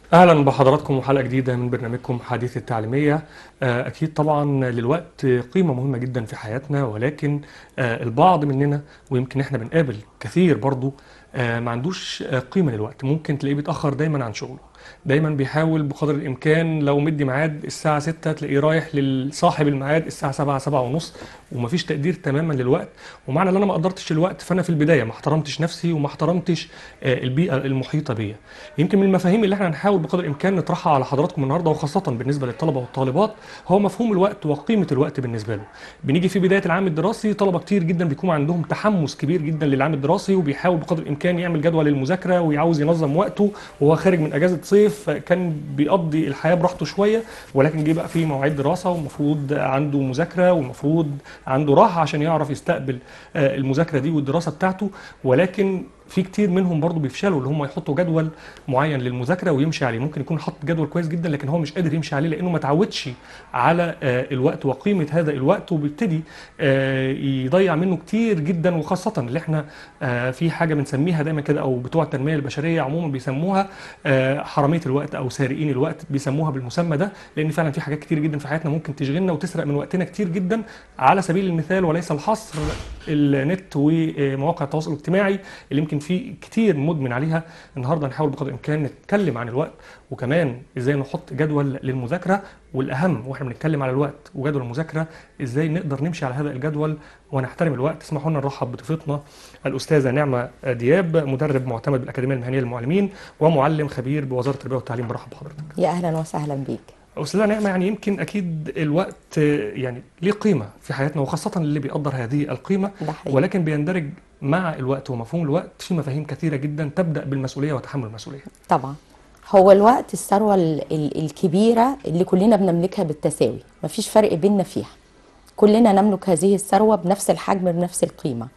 اهلا بحضراتكم وحلقه جديده من برنامجكم حديث التعليميه آه، اكيد طبعا للوقت قيمه مهمه جدا في حياتنا ولكن آه، البعض مننا ويمكن احنا بنقابل كثير برضو آه، ما عندوش آه، قيمه للوقت ممكن تلاقيه بيتاخر دايما عن شغله دايما بيحاول بقدر الامكان لو مدي ميعاد الساعه 6 تلاقيه رايح لصاحب الميعاد الساعه 7 7 ونص ومفيش تقدير تماما للوقت ومعنى ان انا ما قدرتش الوقت فانا في البدايه ما احترمتش نفسي وما احترمتش آه، البيئه المحيطه بيا يمكن من المفاهيم اللي احنا هنحاول بقدر الامكان نطرحها على حضراتكم النهارده وخاصه بالنسبه للطلبه والطالبات هو مفهوم الوقت وقيمه الوقت بالنسبه له بنيجي في بدايه العام الدراسي طلبه كتير جدا بيكون عندهم تحمس كبير جدا للعام الدراسي وبيحاول بقدر الامكان يعمل جدول للمذاكره ويعاوز ينظم وقته وهو خارج من اجازه صيف كان بيقضي الحياه براحته شويه ولكن جه بقى في مواعيد دراسه ومفروض عنده مذاكره ومفروض عنده راحه عشان يعرف يستقبل آه، المذاكره دي والدراسه بتاعته ولكن في كتير منهم برضو بيفشلوا اللي هم يحطوا جدول معين للمذاكره ويمشي عليه ممكن يكون حاطط جدول كويس جدا لكن هو مش قادر يمشي عليه لانه ما تعودش على آه، الوقت وقيمه هذا الوقت وبيبتدي آه، يضيع منه كتير جدا وخاصه اللي احنا آه، في حاجه بنسميها دايما كده او بتوع التنميه البشريه عموما بيسموها آه، حراميه الوقت او سارقين الوقت بيسموها بالمسمى ده لان فعلا في حاجات كتير جدا في حياتنا ممكن تشغلنا وتسرق من وقتنا كتير جدا على سبيل المثال وليس الحصر النت ومواقع التواصل الاجتماعي اللي يمكن في كتير مدمن عليها النهارده هنحاول بقدر الامكان نتكلم عن الوقت وكمان ازاي نحط جدول للمذاكره والاهم واحنا بنتكلم على الوقت وجدول المذاكره ازاي نقدر نمشي على هذا الجدول ونحترم الوقت اسمحوا لنا نرحب بضيفتنا الاستاذه نعمه دياب مدرب معتمد بالاكاديميه المهنيه للمعلمين ومعلم خبير بوزاره التربيه والتعليم برحب بحضرتك يا اهلا وسهلا بيك استاذه نعمه يعني يمكن اكيد الوقت آه، يعني ليه قيمه في حياتنا وخاصه اللي بيقدر هذه القيمه ده حقيقي. ولكن بيندرج مع الوقت ومفهوم الوقت في مفاهيم كثيره جدا تبدا بالمسؤوليه وتحمل المسؤوليه طبعا هو الوقت الثروه ال- ال- الكبيره اللي كلنا بنملكها بالتساوي مفيش فرق بيننا فيها كلنا نملك هذه الثروه بنفس الحجم بنفس القيمه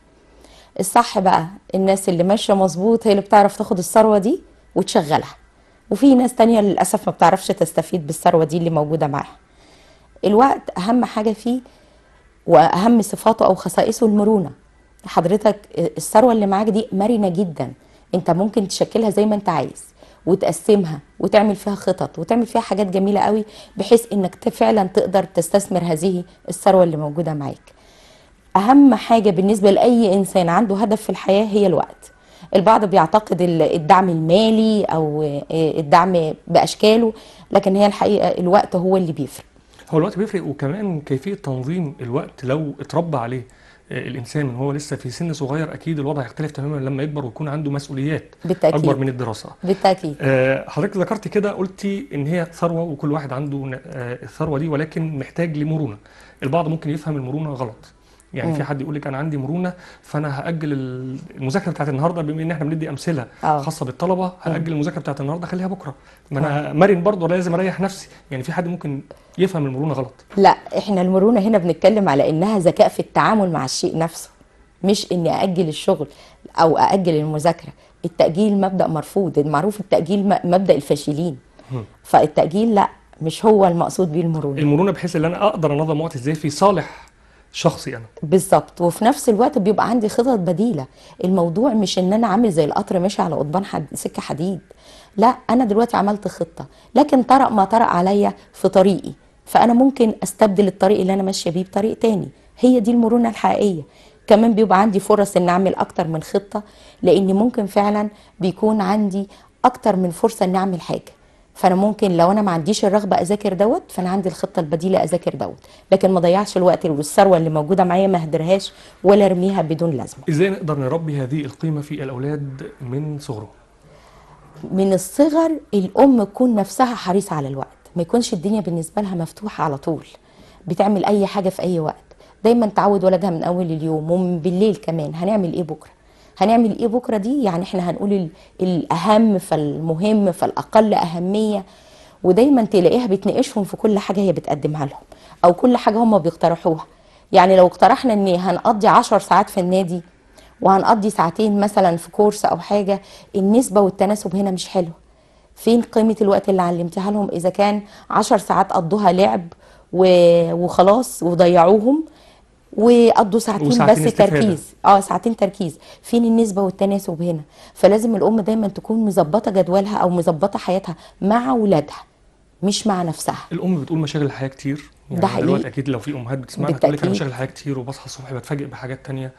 الصح بقى الناس اللي ماشيه مظبوط هي اللي بتعرف تاخد الثروه دي وتشغلها وفي ناس تانية للاسف ما بتعرفش تستفيد بالثروه دي اللي موجوده معاها الوقت اهم حاجه فيه واهم صفاته او خصائصه المرونه حضرتك الثروه اللي معاك دي مرنه جدا انت ممكن تشكلها زي ما انت عايز وتقسمها وتعمل فيها خطط وتعمل فيها حاجات جميله قوي بحيث انك ت- فعلا تقدر تستثمر هذه الثروه اللي موجوده معاك اهم حاجه بالنسبه لاي انسان عنده هدف في الحياه هي الوقت البعض بيعتقد ال- الدعم المالي او الدعم باشكاله لكن هي الحقيقه الوقت هو اللي بيفرق هو الوقت بيفرق وكمان كيفيه تنظيم الوقت لو اتربى عليه آه، الانسان من هو لسه في سن صغير اكيد الوضع هيختلف تماما لما يكبر ويكون عنده مسؤوليات بالتأكيد. اكبر من الدراسه بالتاكيد آه، حضرتك ذكرت كده قلتي ان هي ثروه وكل واحد عنده ن- آه، الثروه دي ولكن محتاج لمرونه البعض ممكن يفهم المرونه غلط يعني في حد يقول لك انا عندي مرونه فانا هاجل ال- المذاكره بتاعت النهارده بما ان احنا بندي امثله آه. خاصه بالطلبه هاجل المذاكره بتاعت النهارده خليها بكره ما انا مرن برضه لازم اريح نفسي يعني في حد ممكن يفهم المرونه غلط لا احنا المرونه هنا بنتكلم على انها ذكاء في التعامل مع الشيء نفسه مش اني ااجل الشغل او ااجل المذاكره التاجيل مبدا مرفوض المعروف التاجيل م- مبدا الفاشلين فالتاجيل لا مش هو المقصود بيه المرونه المرونه بحيث ان انا اقدر انظم وقتي ازاي في صالح شخصي انا بالظبط وفي نفس الوقت بيبقى عندي خطط بديله الموضوع مش ان انا عامل زي القطر ماشي على قضبان حد سكه حديد لا انا دلوقتي عملت خطه لكن طرأ ما طرأ عليا في طريقي فانا ممكن استبدل الطريق اللي انا ماشيه بيه بطريق تاني هي دي المرونه الحقيقيه كمان بيبقى عندي فرص ان اعمل اكتر من خطه لان ممكن فعلا بيكون عندي اكتر من فرصه ان اعمل حاجه فانا ممكن لو انا ما عنديش الرغبه اذاكر دوت فانا عندي الخطه البديله اذاكر دوت لكن ما ضيعش الوقت والثروه اللي موجوده معايا ما اهدرهاش ولا ارميها بدون لازمه ازاي نقدر نربي هذه القيمه في الاولاد من صغرهم من الصغر الام تكون نفسها حريصه على الوقت ما يكونش الدنيا بالنسبه لها مفتوحه على طول بتعمل اي حاجه في اي وقت دايما تعود ولدها من اول اليوم ومن بالليل كمان هنعمل ايه بكره هنعمل ايه بكره دي يعني احنا هنقول ال- الاهم فالمهم فالاقل اهميه ودايما تلاقيها بتناقشهم في كل حاجه هي بتقدمها لهم او كل حاجه هم بيقترحوها يعني لو اقترحنا ان هنقضي عشر ساعات في النادي وهنقضي ساعتين مثلا في كورس او حاجه النسبه والتناسب هنا مش حلو فين قيمه الوقت اللي علمتها لهم اذا كان عشر ساعات قضوها لعب و- وخلاص وضيعوهم وقضوا ساعتين وساعتين بس استفادة. تركيز اه ساعتين تركيز فين النسبه والتناسب هنا فلازم الام دايما تكون مظبطه جدولها او مظبطه حياتها مع ولادها مش مع نفسها الام بتقول مشاغل الحياه كتير يعني ده حقيقي. دلوقتي اكيد لو في امهات بتسمعنا تقول لك انا بالتأكيد. مشاغل الحياه كتير وبصحى الصبح بتفاجئ بحاجات تانية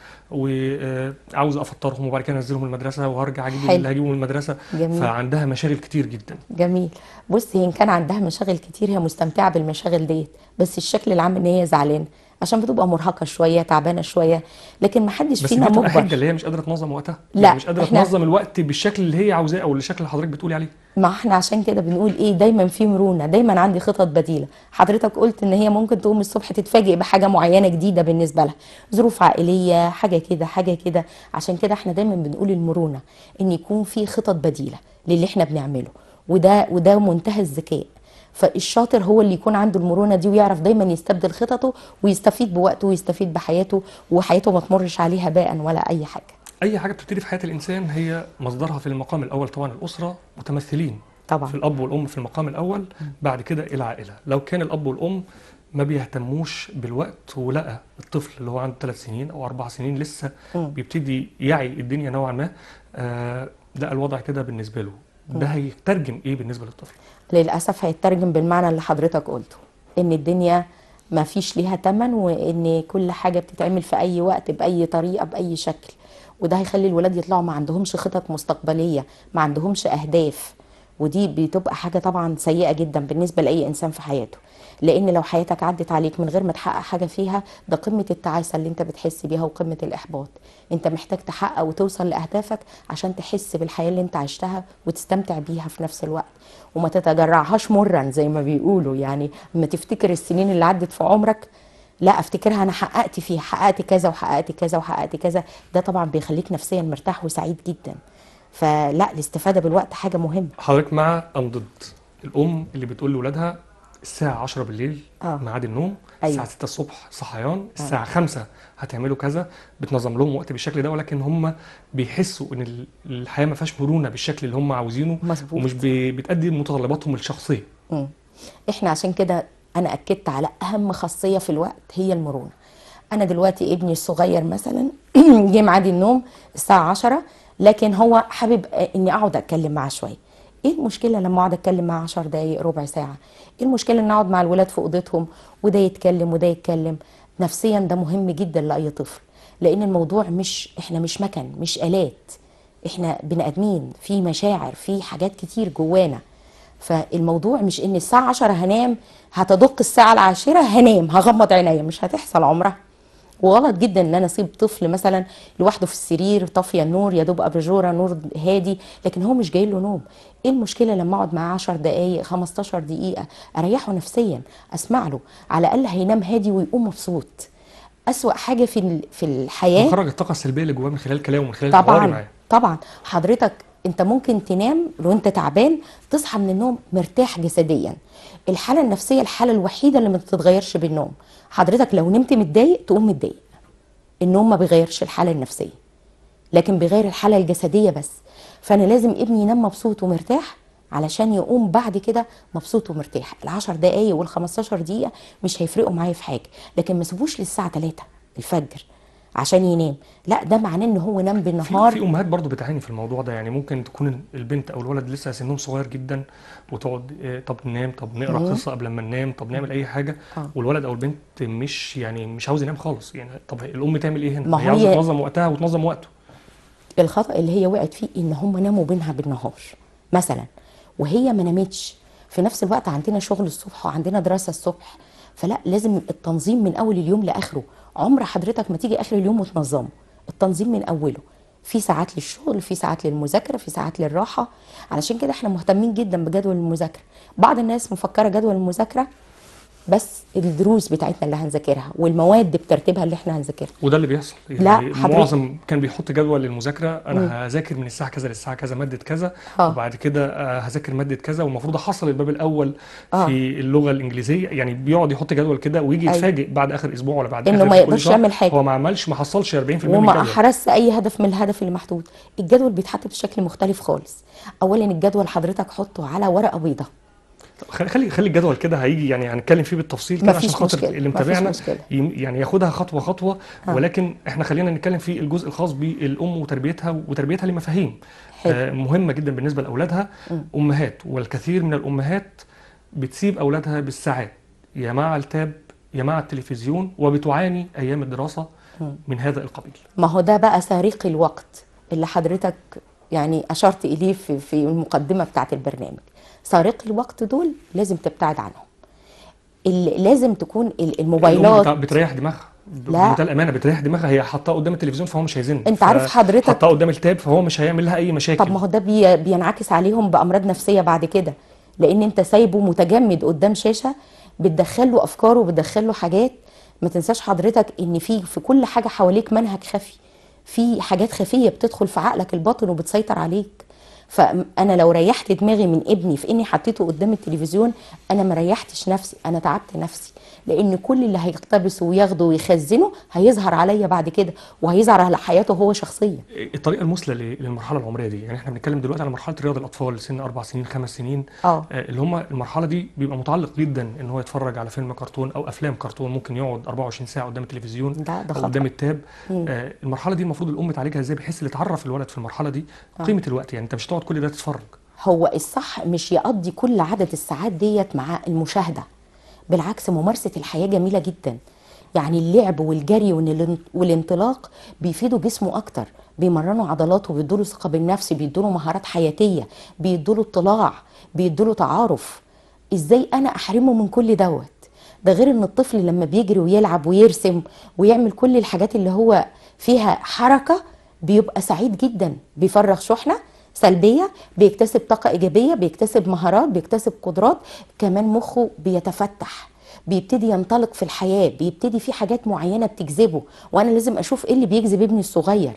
وعاوز افطرهم وبعد كده انزلهم المدرسه وهرجع اجيب حلو. اللي هجيبه من المدرسه جميل. فعندها مشاغل كتير جدا جميل بصي هي إن كان عندها مشاغل كتير هي مستمتعه بالمشاغل ديت بس الشكل العام ان هي زعلانه عشان بتبقى مرهقه شويه تعبانه شويه لكن ما حدش بس فينا دي بتبقى حجه مجبر اللي هي مش قادره تنظم وقتها لا، يعني مش قادره إحنا- تنظم الوقت بالشكل اللي هي عاوزاه او الشكل اللي حضرتك بتقولي عليه ما احنا عشان كده بنقول ايه دايما في مرونه دايما عندي خطط بديله حضرتك قلت ان هي ممكن تقوم الصبح تتفاجئ بحاجه معينه جديده بالنسبه لها ظروف عائليه حاجه كده حاجه كده عشان كده احنا دايما بنقول المرونه ان يكون في خطط بديله للي احنا بنعمله وده وده منتهى الذكاء فالشاطر هو اللي يكون عنده المرونه دي ويعرف دايما يستبدل خططه ويستفيد بوقته ويستفيد بحياته وحياته ما تمرش عليه هباء ولا اي حاجه اي حاجه بتبتدي في حياه الانسان هي مصدرها في المقام الاول طبعا الاسره متمثلين طبعا في الاب والام في المقام الاول بعد كده العائله لو كان الاب والام ما بيهتموش بالوقت ولقى الطفل اللي هو عنده ثلاث سنين او اربع سنين لسه مم. بيبتدي يعي الدنيا نوعا ما آه ده الوضع كده بالنسبه له ده هيترجم ايه بالنسبه للطفل للأسف هيترجم بالمعنى اللي حضرتك قلته إن الدنيا ما فيش ليها تمن وإن كل حاجة بتتعمل في أي وقت بأي طريقة بأي شكل وده هيخلي الولاد يطلعوا ما عندهمش خطط مستقبلية ما عندهمش أهداف ودي بتبقى حاجة طبعا سيئة جدا بالنسبة لأي إنسان في حياته لأن لو حياتك عدت عليك من غير ما تحقق حاجة فيها ده قمة التعاسة اللي أنت بتحس بيها وقمة الإحباط أنت محتاج تحقق وتوصل لأهدافك عشان تحس بالحياة اللي أنت عشتها وتستمتع بيها في نفس الوقت وما تتجرعهاش مرا زي ما بيقولوا يعني لما تفتكر السنين اللي عدت في عمرك لا افتكرها انا حققت فيها حققت كذا وحققت كذا وحققت كذا ده طبعا بيخليك نفسيا مرتاح وسعيد جدا فلا الاستفاده بالوقت حاجه مهمه حضرتك مع ام ضد الام اللي بتقول لاولادها الساعه 10 بالليل آه. ميعاد النوم أيوة. الساعه 6 الصبح صحيان الساعه 5 هتعملوا كذا بتنظم لهم وقت بالشكل ده ولكن هم بيحسوا ان ال- الحياه ما فيهاش مرونه بالشكل اللي هم عاوزينه مظبوط. ومش بي- بتأدي متطلباتهم الشخصيه مم. احنا عشان كده انا اكدت على اهم خاصيه في الوقت هي المرونه انا دلوقتي ابني الصغير مثلا جه ميعاد النوم الساعه 10 لكن هو حابب اني اقعد اتكلم معاه شويه ايه المشكله لما اقعد اتكلم معاه 10 دقايق ربع ساعه ايه المشكله ان اقعد مع الولاد في اوضتهم وده يتكلم وده يتكلم نفسيا ده مهم جدا لاي طفل لان الموضوع مش احنا مش مكن مش الات احنا بني ادمين في مشاعر في حاجات كتير جوانا فالموضوع مش ان الساعة 10 هنام هتدق الساعة العاشرة هنام هغمض عينيا مش هتحصل عمرها وغلط جدا ان انا اسيب طفل مثلا لوحده في السرير طافيه النور يا دوب اباجوره نور هادي لكن هو مش جاي له نوم ايه المشكله لما اقعد معاه 10 دقائق 15 دقيقه اريحه نفسيا اسمع له على الاقل هينام هادي ويقوم مبسوط اسوا حاجه في ال- في الحياه وخرج الطاقه السلبيه اللي جواه من خلال كلامه ومن خلال حواري طبعا معاه طبعا حضرتك انت ممكن تنام لو انت تعبان تصحى من النوم مرتاح جسديا الحاله النفسيه الحاله الوحيده اللي ما بتتغيرش بالنوم حضرتك لو نمت متضايق تقوم متضايق النوم ما بيغيرش الحاله النفسيه لكن بيغير الحاله الجسديه بس فانا لازم ابني ينام مبسوط ومرتاح علشان يقوم بعد كده مبسوط ومرتاح العشر دقايق والخمستاشر دقيقة مش هيفرقوا معايا في حاجة لكن ما سيبوش للساعة 3 الفجر عشان ينام لا ده معناه ان هو نام في, بالنهار في امهات برضو بتعاني في الموضوع ده يعني ممكن تكون البنت او الولد لسه سنهم صغير جدا وتقعد إيه، طب ننام طب نقرا مم. قصه قبل ما ننام طب نعمل اي حاجه آه. والولد او البنت مش يعني مش عاوز ينام خالص يعني طب الام تعمل ايه هنا ما هي عاوزه هي- تنظم وقتها وتنظم وقته الخطأ اللي هي وقعت فيه ان هم ناموا بينها بالنهار مثلا وهي ما نامتش في نفس الوقت عندنا شغل الصبح وعندنا دراسة الصبح فلا لازم التنظيم من اول اليوم لاخره عمر حضرتك ما تيجي اخر اليوم وتنظمه التنظيم من اوله في ساعات للشغل في ساعات للمذاكره في ساعات للراحه علشان كده احنا مهتمين جدا بجدول المذاكره بعض الناس مفكره جدول المذاكره بس الدروس بتاعتنا اللي هنذاكرها والمواد بترتيبها اللي احنا هنذاكرها وده اللي بيحصل لا، يعني حضرتك- معظم كان بيحط جدول للمذاكره انا هذاكر من الساعه كذا للساعه كذا ماده كذا آه. وبعد كده آه، هذاكر ماده كذا والمفروض احصل الباب الاول آه. في اللغه الانجليزيه يعني بيقعد يحط جدول كده ويجي أيوة. يتفاجئ بعد اخر اسبوع ولا بعد إنه اخر ما كل يقدرش شهر يعمل حاجة. هو ما عملش ما حصلش 40% من وما الجدول احرزش اي هدف من الهدف اللي محدود الجدول بيتحط بشكل مختلف خالص اولا الجدول حضرتك حطه على ورقه بيضاء خلي خلي خلي الجدول كده هيجي يعني هنتكلم فيه بالتفصيل كده عشان مفيش خاطر مشكلة، اللي مفيش متابعنا مشكلة. يم- يعني ياخدها خطوه خطوه آه. ولكن احنا خلينا نتكلم في الجزء الخاص بالام وتربيتها وتربيتها لمفاهيم حلو. آه، مهمه جدا بالنسبه لاولادها امهات والكثير من الامهات بتسيب اولادها بالساعات يا مع التاب يا مع التلفزيون وبتعاني ايام الدراسه من هذا القبيل ما هو ده بقى سريق الوقت اللي حضرتك يعني اشرت اليه في في المقدمه بتاعت البرنامج سارق الوقت دول لازم تبتعد عنهم ال- لازم تكون ال- الام الموبايلات بتاع- بتريح دماغها لا. بمنتهى الامانه بتريح دماغها هي حطاها قدام التلفزيون فهو مش هيزن أنت عارف حضرتك- حطها قدام التاب فهو مش هيعمل لها اي مشاكل طب ما هو ده بي بينعكس عليهم بامراض نفسيه بعد كده لان انت سايبه متجمد قدام شاشه بتدخله افكار وبتدخله حاجات ما تنساش حضرتك ان في في كل حاجه حواليك منهج خفي في حاجات خفيه بتدخل في عقلك الباطن وبتسيطر عليك فانا لو ريحت دماغي من ابني في اني حطيته قدام التلفزيون انا ما ريحتش نفسي انا تعبت نفسي لان كل اللي هيقتبسه وياخده ويخزنه هيظهر عليا بعد كده وهيظهر على حياته هو شخصيا الطريقه المثلى ل- للمرحله العمريه دي يعني احنا بنتكلم دلوقتي على مرحله رياض الاطفال سن اربع سنين خمس سنين اه آه، اللي هم المرحله دي بيبقى متعلق جدا ان هو يتفرج على فيلم كرتون او افلام كرتون ممكن يقعد 24 ساعه قدام التلفزيون ده ده او خطأ قدام التاب مم. آه، المرحله دي المفروض الام تعالجها ازاي بحيث اللي تعرف الولد في المرحله دي آه. قيمه الوقت يعني انت مش هتقعد كل ده تتفرج هو الصح مش يقضي كل عدد الساعات ديت مع المشاهدة بالعكس ممارسة الحياة جميلة جدا يعني اللعب والجري والان- والانطلاق بيفيدوا جسمه أكتر بيمرنوا عضلاته بيدوله ثقة بالنفس بيدوله مهارات حياتية بيدوله اطلاع بيدوله تعارف ازاي انا احرمه من كل دوت ده غير ان الطفل لما بيجري ويلعب ويرسم ويعمل كل الحاجات اللي هو فيها حركة بيبقى سعيد جدا بيفرغ شحنة سلبية بيكتسب طاقة إيجابية بيكتسب مهارات بيكتسب قدرات كمان مخه بيتفتح بيبتدي ينطلق في الحياة بيبتدي في حاجات معينة بتجذبه وأنا لازم أشوف إيه اللي بيجذب ابني الصغير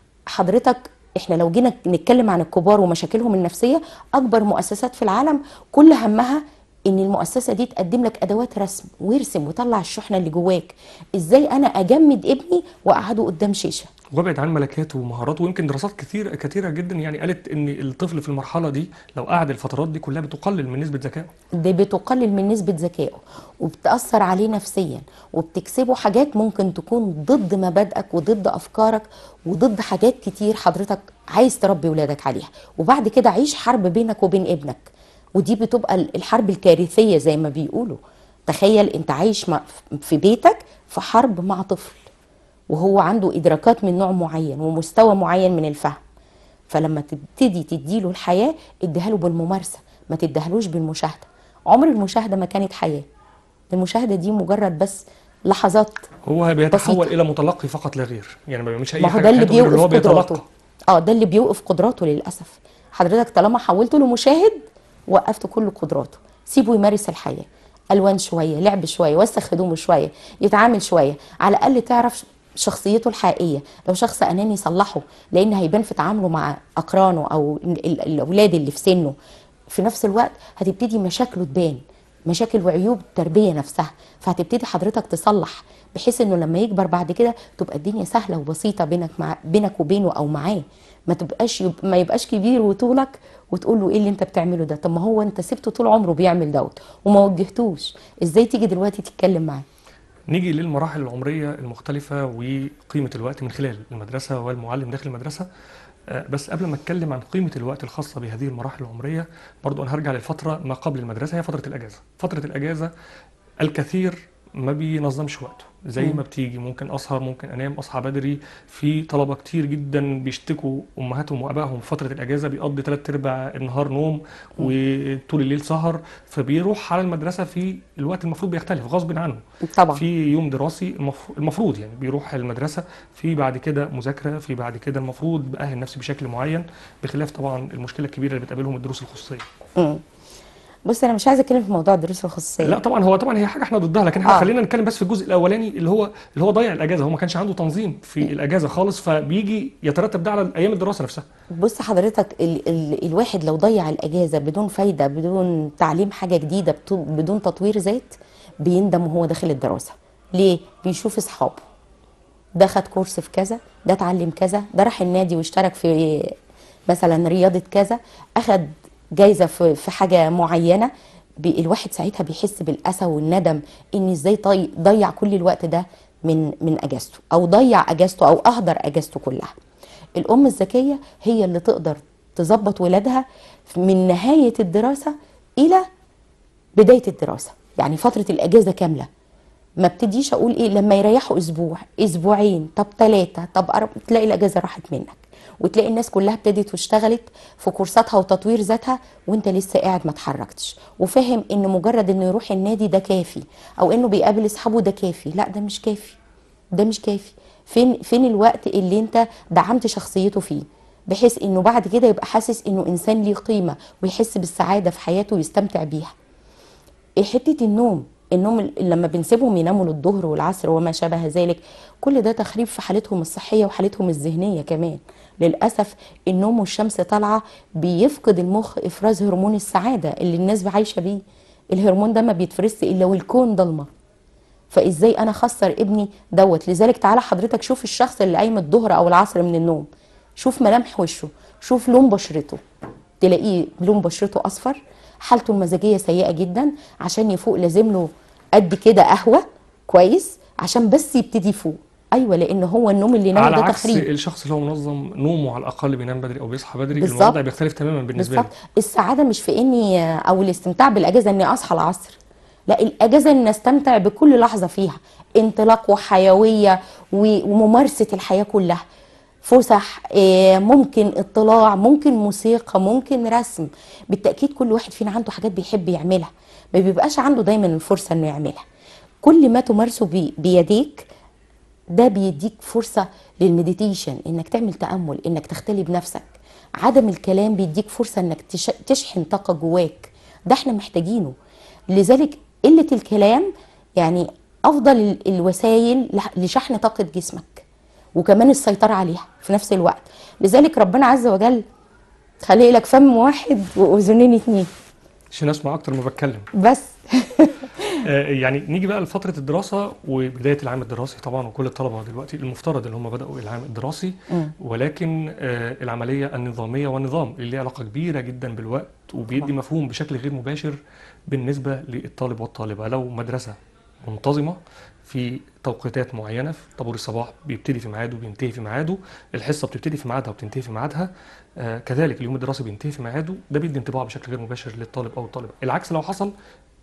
حضرتك احنا لو جينا نتكلم عن الكبار ومشاكلهم النفسيه اكبر مؤسسات في العالم كل همها ان المؤسسه دي تقدم لك ادوات رسم ويرسم ويطلع الشحنه اللي جواك ازاي انا اجمد ابني واقعده قدام شاشه وابعد عن ملكاته ومهاراته ويمكن دراسات كثير كثيره جدا يعني قالت ان الطفل في المرحله دي لو قعد الفترات دي كلها بتقلل من نسبه ذكائه دي بتقلل من نسبة ذكائه وبتأثر عليه نفسيا وبتكسبه حاجات ممكن تكون ضد مبادئك وضد أفكارك وضد حاجات كتير حضرتك عايز تربي ولادك عليها وبعد كده عيش حرب بينك وبين ابنك ودي بتبقى الحرب الكارثية زي ما بيقولوا تخيل انت عايش مع- في بيتك في حرب مع طفل وهو عنده إدراكات من نوع معين ومستوى معين من الفهم فلما تبتدي تديله الحياة اديها له بالممارسة ما تديهالوش بالمشاهدة عمر المشاهدة ما كانت حياة المشاهدة دي مجرد بس لحظات هو بيتحول بسيطة. الى متلقي فقط لا غير يعني ما بيعملش اي ما هو حاجه ده اللي في حياته غير بيوقف هو بيتلقى قدراته اه ده اللي بيوقف قدراته للأسف حضرتك طالما حولته لمشاهد وقفت كل قدراته سيبه يمارس الحياة ألوان شوية لعب شوية وسخ هدومه شوية يتعامل شوية على الأقل تعرف شخصيته الحقيقية لو شخص أناني صلحه لأن هيبان في تعامله مع أقرانه أو ال- ال- الأولاد اللي في سنه في نفس الوقت هتبتدي مشاكله تبان مشاكل وعيوب التربية نفسها فهتبتدي حضرتك تصلح بحيث انه لما يكبر بعد كده تبقى الدنيا سهلة وبسيطة بينك مع بينك وبينه او معاه ما تبقاش يب... ما يبقاش كبير وطولك وتقول له ايه اللي انت بتعمله ده طب ما هو انت سبته طول عمره بيعمل دوت وما وجهتوش ازاي تيجي دلوقتي تتكلم معاه نيجي للمراحل العمريه المختلفه وقيمه الوقت من خلال المدرسه والمعلم داخل المدرسه آه، بس قبل ما اتكلم عن قيمه الوقت الخاصه بهذه المراحل العمريه برضو انا هرجع للفتره ما قبل المدرسه هي فتره الاجازه فتره الاجازه الكثير ما بينظمش وقته زي مم. ما بتيجي ممكن اسهر ممكن انام اصحى بدري في طلبه كتير جدا بيشتكوا امهاتهم وابائهم في فتره الاجازه بيقضي ثلاث ارباع النهار نوم وطول الليل سهر فبيروح على المدرسه في الوقت المفروض بيختلف غصب عنه طبعا في يوم دراسي المف- المفروض يعني بيروح المدرسه في بعد كده مذاكره في بعد كده المفروض بأهل نفسي بشكل معين بخلاف طبعا المشكله الكبيره اللي بتقابلهم الدروس الخصوصيه مم. بص انا مش عايزه اتكلم في موضوع الدروس الخصوصيه لا طبعا هو طبعا هي حاجه احنا ضدها لكن احنا آه. خلينا نتكلم بس في الجزء الاولاني اللي هو اللي هو ضيع الاجازه هو ما كانش عنده تنظيم في الاجازه خالص فبيجي يترتب ده على ايام الدراسه نفسها بص حضرتك ال ال الواحد لو ضيع الاجازه بدون فايده بدون تعليم حاجه جديده بتو- بدون تطوير ذات بيندم وهو داخل الدراسه ليه بيشوف اصحابه ده خد كورس في كذا ده اتعلم كذا ده راح النادي واشترك في مثلا رياضه كذا اخد جايزه في في حاجه معينه بي الواحد ساعتها بيحس بالاسى والندم ان ازاي طي- ضيع كل الوقت ده من من اجازته او ضيع اجازته او اهدر اجازته كلها الام الذكيه هي اللي تقدر تظبط ولادها من نهايه الدراسه الى بدايه الدراسه يعني فتره الاجازه كامله ما ابتديش اقول ايه لما يريحوا اسبوع اسبوعين طب ثلاثه طب أرب... تلاقي الاجازه راحت منك وتلاقي الناس كلها ابتدت واشتغلت في كورساتها وتطوير ذاتها وانت لسه قاعد ما اتحركتش وفاهم ان مجرد انه يروح النادي ده كافي او انه بيقابل اصحابه ده كافي لا ده مش كافي ده مش كافي فين فين الوقت اللي انت دعمت شخصيته فيه بحيث انه بعد كده يبقى حاسس انه انسان ليه قيمه ويحس بالسعاده في حياته ويستمتع بيها إيه حته النوم النوم ال- لما بنسيبهم يناموا للظهر والعصر وما شابه ذلك كل ده تخريب في حالتهم الصحيه وحالتهم الذهنيه كمان للاسف النوم والشمس طالعه بيفقد المخ افراز هرمون السعاده اللي الناس عايشه بيه الهرمون ده ما بيتفرزش الا والكون ضلمه فازاي انا اخسر ابني دوت لذلك تعالى حضرتك شوف الشخص اللي قايم الظهر او العصر من النوم شوف ملامح وشه شوف لون بشرته تلاقيه لون بشرته اصفر حالته المزاجيه سيئه جدا عشان يفوق لازم له قد كده قهوه كويس عشان بس يبتدي يفوق ايوه لان هو النوم اللي نام على ده عكس تخريب الشخص اللي هو منظم نومه على الاقل بينام بدري او بيصحى بدري بالظبط. الوضع بيختلف تماما بالنسبه له بالظبط السعاده مش في اني او الاستمتاع بالاجازه اني اصحى العصر لا الاجازه اني استمتع بكل لحظه فيها انطلاق وحيويه و- وممارسه الحياه كلها فسح آه، ممكن اطلاع ممكن موسيقى ممكن رسم بالتاكيد كل واحد فينا عنده حاجات بيحب يعملها ما بيبقاش عنده دايما الفرصه انه يعملها كل ما تمارسه بي- بيديك ده بيديك فرصة للمديتيشن انك تعمل تأمل انك تختلي بنفسك عدم الكلام بيديك فرصة انك تش- تشحن طاقة جواك ده احنا محتاجينه لذلك قلة الكلام يعني افضل ال- الوسائل لح- لشحن طاقة جسمك وكمان السيطرة عليها في نفس الوقت لذلك ربنا عز وجل خلق لك فم واحد واذنين اتنين عشان اسمع اكتر ما بتكلم بس آه، يعني نيجي بقى لفتره الدراسه وبدايه العام الدراسي طبعا وكل الطلبه دلوقتي المفترض ان هم بداوا العام الدراسي مم. ولكن آه، العمليه النظاميه والنظام اللي ليه علاقه كبيره جدا بالوقت وبيدي طبعا. مفهوم بشكل غير مباشر بالنسبه للطالب والطالبه لو مدرسه منتظمه في توقيتات معينه في طابور الصباح بيبتدي في ميعاده وبينتهي في ميعاده الحصه بتبتدي في ميعادها وبتنتهي في ميعادها آه كذلك اليوم الدراسي بينتهي في ميعاده ده بيدي انطباع بشكل غير مباشر للطالب او الطالبه العكس لو حصل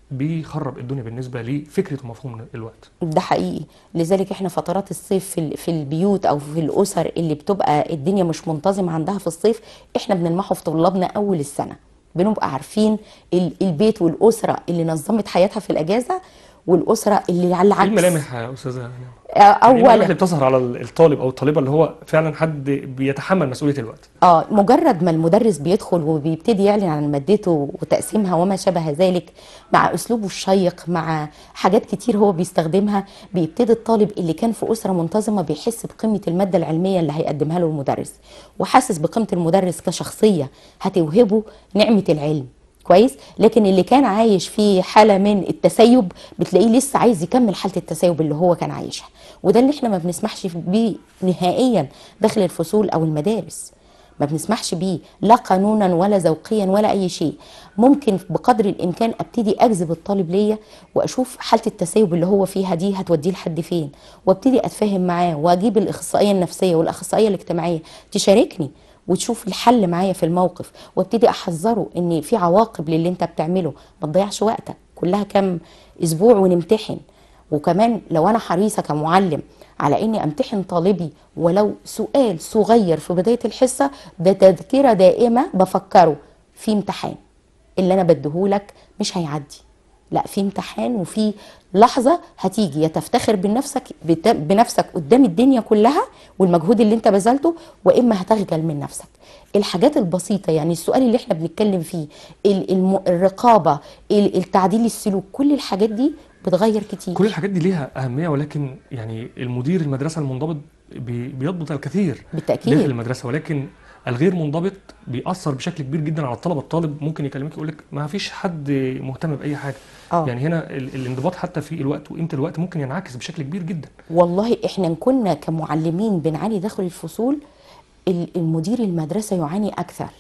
بيخرب الدنيا بالنسبه لفكره ومفهوم الوقت ده حقيقي لذلك احنا فترات الصيف في ال- في البيوت او في الاسر اللي بتبقى الدنيا مش منتظمه عندها في الصيف احنا بنلمحه في طلابنا اول السنه بنبقى عارفين ال- البيت والاسره اللي نظمت حياتها في الاجازه والاسره اللي على ايه العكس الملامح يا استاذه نعم؟ آه، يعني ايه الملامح اللي اولا بتظهر على الطالب او الطالبه اللي هو فعلا حد بيتحمل مسؤوليه الوقت اه مجرد ما المدرس بيدخل وبيبتدي يعلن عن مادته وتقسيمها وما شابه ذلك مع اسلوبه الشيق مع حاجات كتير هو بيستخدمها بيبتدي الطالب اللي كان في اسره منتظمه بيحس بقيمه الماده العلميه اللي هيقدمها له المدرس وحاسس بقيمه المدرس كشخصيه هتوهبه نعمه العلم كويس لكن اللي كان عايش في حاله من التسيب بتلاقيه لسه عايز يكمل حاله التسيب اللي هو كان عايشها وده اللي احنا ما بنسمحش بيه نهائيا داخل الفصول او المدارس ما بنسمحش بيه لا قانونا ولا ذوقيا ولا اي شيء ممكن بقدر الامكان ابتدي اجذب الطالب ليا واشوف حاله التسيب اللي هو فيها دي هتوديه لحد فين وابتدي اتفاهم معاه واجيب الاخصائيه النفسيه والاخصائيه الاجتماعيه تشاركني وتشوف الحل معايا في الموقف وابتدي احذره ان في عواقب للي انت بتعمله ما تضيعش وقتك كلها كام اسبوع ونمتحن وكمان لو انا حريصه كمعلم على اني امتحن طالبي ولو سؤال صغير في بدايه الحصه ده تذكره دائمه بفكره في امتحان اللي انا بديهولك مش هيعدي لا في امتحان وفي لحظه هتيجي يا تفتخر بنفسك بت- بنفسك قدام الدنيا كلها والمجهود اللي انت بذلته واما هتخجل من نفسك الحاجات البسيطه يعني السؤال اللي احنا بنتكلم فيه ال- الم- الرقابه ال- التعديل السلوك كل الحاجات دي بتغير كتير كل الحاجات دي ليها اهميه ولكن يعني المدير المدرسه المنضبط بي- بيضبط الكثير بالتأكيد. داخل المدرسه ولكن الغير منضبط بيأثر بشكل كبير جدا على الطلبه الطالب ممكن يكلمك يقول لك ما فيش حد مهتم باي حاجه آه. يعني هنا ال- الانضباط حتى في الوقت وقيمه الوقت ممكن ينعكس بشكل كبير جدا والله احنا كنا كمعلمين بنعاني داخل الفصول ال- المدير المدرسه يعاني اكثر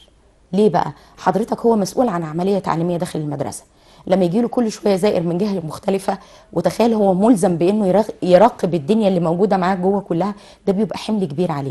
ليه بقى حضرتك هو مسؤول عن عمليه تعليميه داخل المدرسه لما يجي له كل شويه زائر من جهه مختلفه وتخيل هو ملزم بانه يراق- يراقب الدنيا اللي موجوده معاه جوه كلها ده بيبقى حمل كبير عليه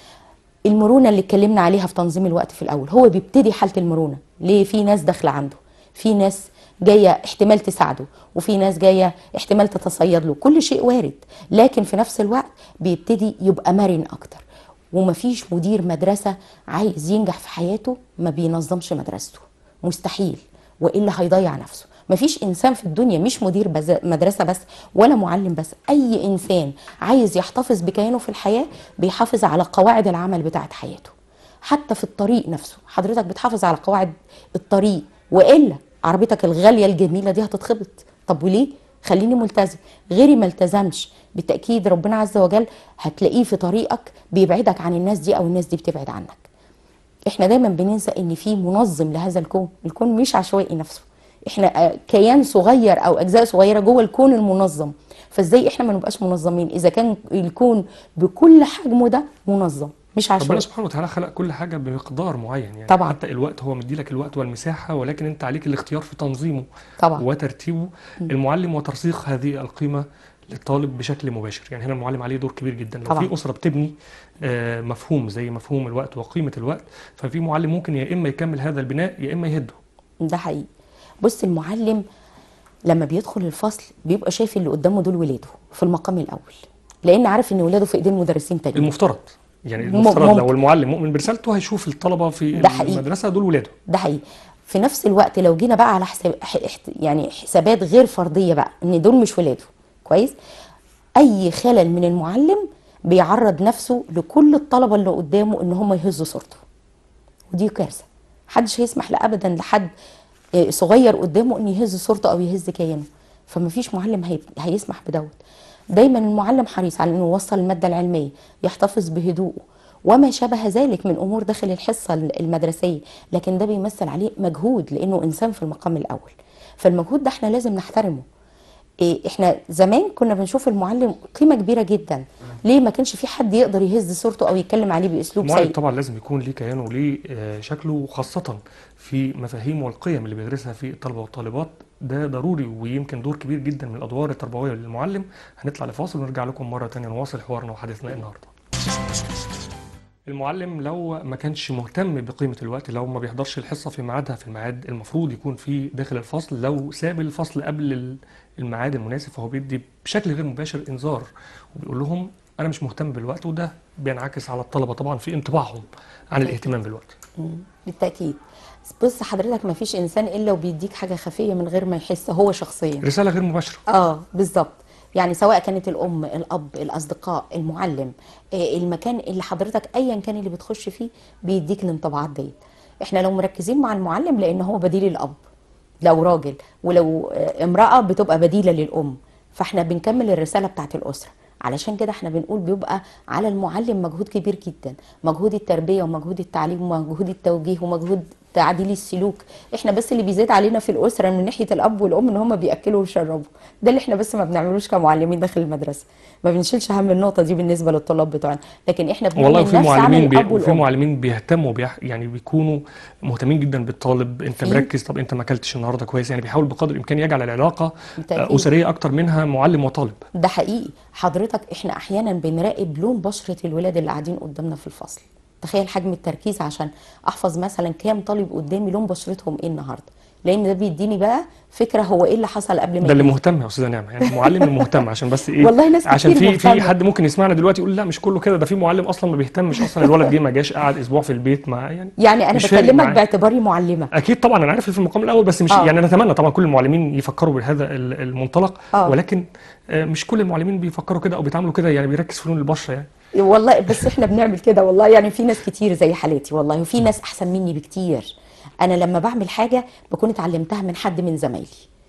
المرونه اللي اتكلمنا عليها في تنظيم الوقت في الاول هو بيبتدي حاله المرونه ليه في ناس داخله عنده في ناس جايه احتمال تساعده وفي ناس جايه احتمال تتصيد له كل شيء وارد لكن في نفس الوقت بيبتدي يبقى مرن اكتر ومفيش مدير مدرسه عايز ينجح في حياته ما بينظمش مدرسته مستحيل والا هيضيع نفسه مفيش انسان في الدنيا مش مدير بز- مدرسه بس ولا معلم بس اي انسان عايز يحتفظ بكيانه في الحياه بيحافظ على قواعد العمل بتاعه حياته حتى في الطريق نفسه حضرتك بتحافظ على قواعد الطريق والا عربيتك الغاليه الجميله دي هتتخبط طب وليه خليني ملتزم غيري ما التزمش بالتاكيد ربنا عز وجل هتلاقيه في طريقك بيبعدك عن الناس دي او الناس دي بتبعد عنك احنا دايما بننسى ان في منظم لهذا الكون الكون مش عشوائي نفسه احنا آه، كيان صغير او اجزاء صغيره جوه الكون المنظم فازاي احنا ما نبقاش منظمين اذا كان الكون بكل حجمه ده منظم مش ربنا عشوائي سبحانه وتعالى خلق كل حاجه بمقدار معين يعني طبعاً. حتى الوقت هو مديلك الوقت والمساحه ولكن انت عليك الاختيار في تنظيمه طبعا وترتيبه المعلم وترسيخ هذه القيمه للطالب بشكل مباشر يعني هنا المعلم عليه دور كبير جدا لو طبعاً. في اسره بتبني آه، مفهوم زي مفهوم الوقت وقيمه الوقت ففي معلم ممكن يا اما يكمل هذا البناء يا اما يهده ده حقيقي بص المعلم لما بيدخل الفصل بيبقى شايف اللي قدامه دول ولاده في المقام الاول لان عارف ان ولاده في ايدين مدرسين تانيين المفترض يعني م- المفترض ممكن. لو المعلم مؤمن برسالته هيشوف الطلبه في ده حقيقي. المدرسه دول ولاده ده حقيقي في نفس الوقت لو جينا بقى على حساب ح- احت- يعني حسابات غير فرديه بقى ان دول مش ولاده كويس اي خلل من المعلم بيعرض نفسه لكل الطلبه اللي قدامه ان هم يهزوا صورته ودي كارثه محدش هيسمح لا ابدا لحد آه، صغير قدامه ان يهز صورته او يهز كيانه فمفيش معلم هي... هيسمح بدوت دايما المعلم حريص على انه يوصل الماده العلميه يحتفظ بهدوءه وما شابه ذلك من امور داخل الحصه المدرسيه لكن ده بيمثل عليه مجهود لانه انسان في المقام الاول فالمجهود ده احنا لازم نحترمه إيه احنا زمان كنا بنشوف المعلم قيمه كبيره جدا ليه ما كانش في حد يقدر يهز صورته او يتكلم عليه باسلوب المعلم سيء طبعا لازم يكون ليه كيانه وليه آه، شكله خاصة في مفاهيم والقيم اللي بيدرسها في الطلبة والطالبات ده ضروري ويمكن دور كبير جدا من الأدوار التربوية للمعلم هنطلع لفاصل ونرجع لكم مرة تانية نواصل حوارنا وحديثنا النهاردة المعلم لو ما كانش مهتم بقيمة الوقت لو ما بيحضرش الحصة في ميعادها في الميعاد المفروض يكون فيه داخل الفصل لو ساب الفصل قبل ال- الميعاد المناسب فهو بيدي بشكل غير مباشر إنذار وبيقول لهم أنا مش مهتم بالوقت وده بينعكس على الطلبة طبعا في انطباعهم عن الاهتمام بالوقت مم، بالتاكيد بص حضرتك ما فيش انسان الا وبيديك حاجه خفيه من غير ما يحس هو شخصيا رسالة غير مباشرة اه بالظبط يعني سواء كانت الام الاب الاصدقاء المعلم آه، المكان اللي حضرتك ايا كان اللي بتخش فيه بيديك الانطباعات ديت احنا لو مركزين مع المعلم لان هو بديل الاب لو راجل ولو آه، امراه بتبقى بديله للام فاحنا بنكمل الرساله بتاعت الاسره علشان كده احنا بنقول بيبقى على المعلم مجهود كبير جدا مجهود التربيه ومجهود التعليم ومجهود التوجيه ومجهود تعديل السلوك احنا بس اللي بيزيد علينا في الاسره من ناحيه الاب والام ان هم بياكلوا ويشربوا ده اللي احنا بس ما بنعملوش كمعلمين داخل المدرسه ما بنشيلش هم النقطه دي بالنسبه للطلاب بتوعنا لكن احنا بنعمل والله وفي نفس عمل معلمين بي... الاب وفي والام معلمين بيهتموا بيح... يعني بيكونوا مهتمين جدا بالطالب انت في- مركز طب انت ما اكلتش النهارده كويس يعني بيحاول بقدر الامكان يجعل العلاقه بالتأكيد. آه، اسريه اكتر منها معلم وطالب ده حقيقي حضرتك احنا احيانا بنراقب لون بشره الولاد اللي قاعدين قدامنا في الفصل تخيل حجم التركيز عشان احفظ مثلا كام طالب قدامي لون بشرتهم ايه النهارده لان ده بيديني بقى فكره هو ايه اللي حصل قبل ما ده اللي يجي. مهتم يا استاذه نعمه يعني المعلم المهتم عشان بس ايه والله ناس عشان كتير في في مهتمة. حد ممكن يسمعنا دلوقتي يقول لا مش كله كده ده في معلم اصلا ما بيهتمش اصلا الولد جه ما جاش قعد اسبوع في البيت ما يعني يعني انا مش فارق بكلمك معاه. باعتباري معلمه اكيد طبعا انا عارف في المقام الاول بس مش آه. يعني نتمنى طبعا كل المعلمين يفكروا بهذا ال- المنطلق آه. ولكن آه، مش كل المعلمين بيفكروا كده او بيتعاملوا كده يعني بيركز في لون البشره يعني والله بس احنا بنعمل كده والله يعني في ناس كتير زي حالتي والله وفي ناس احسن مني بكتير انا لما بعمل حاجه بكون اتعلمتها من حد من زمايلي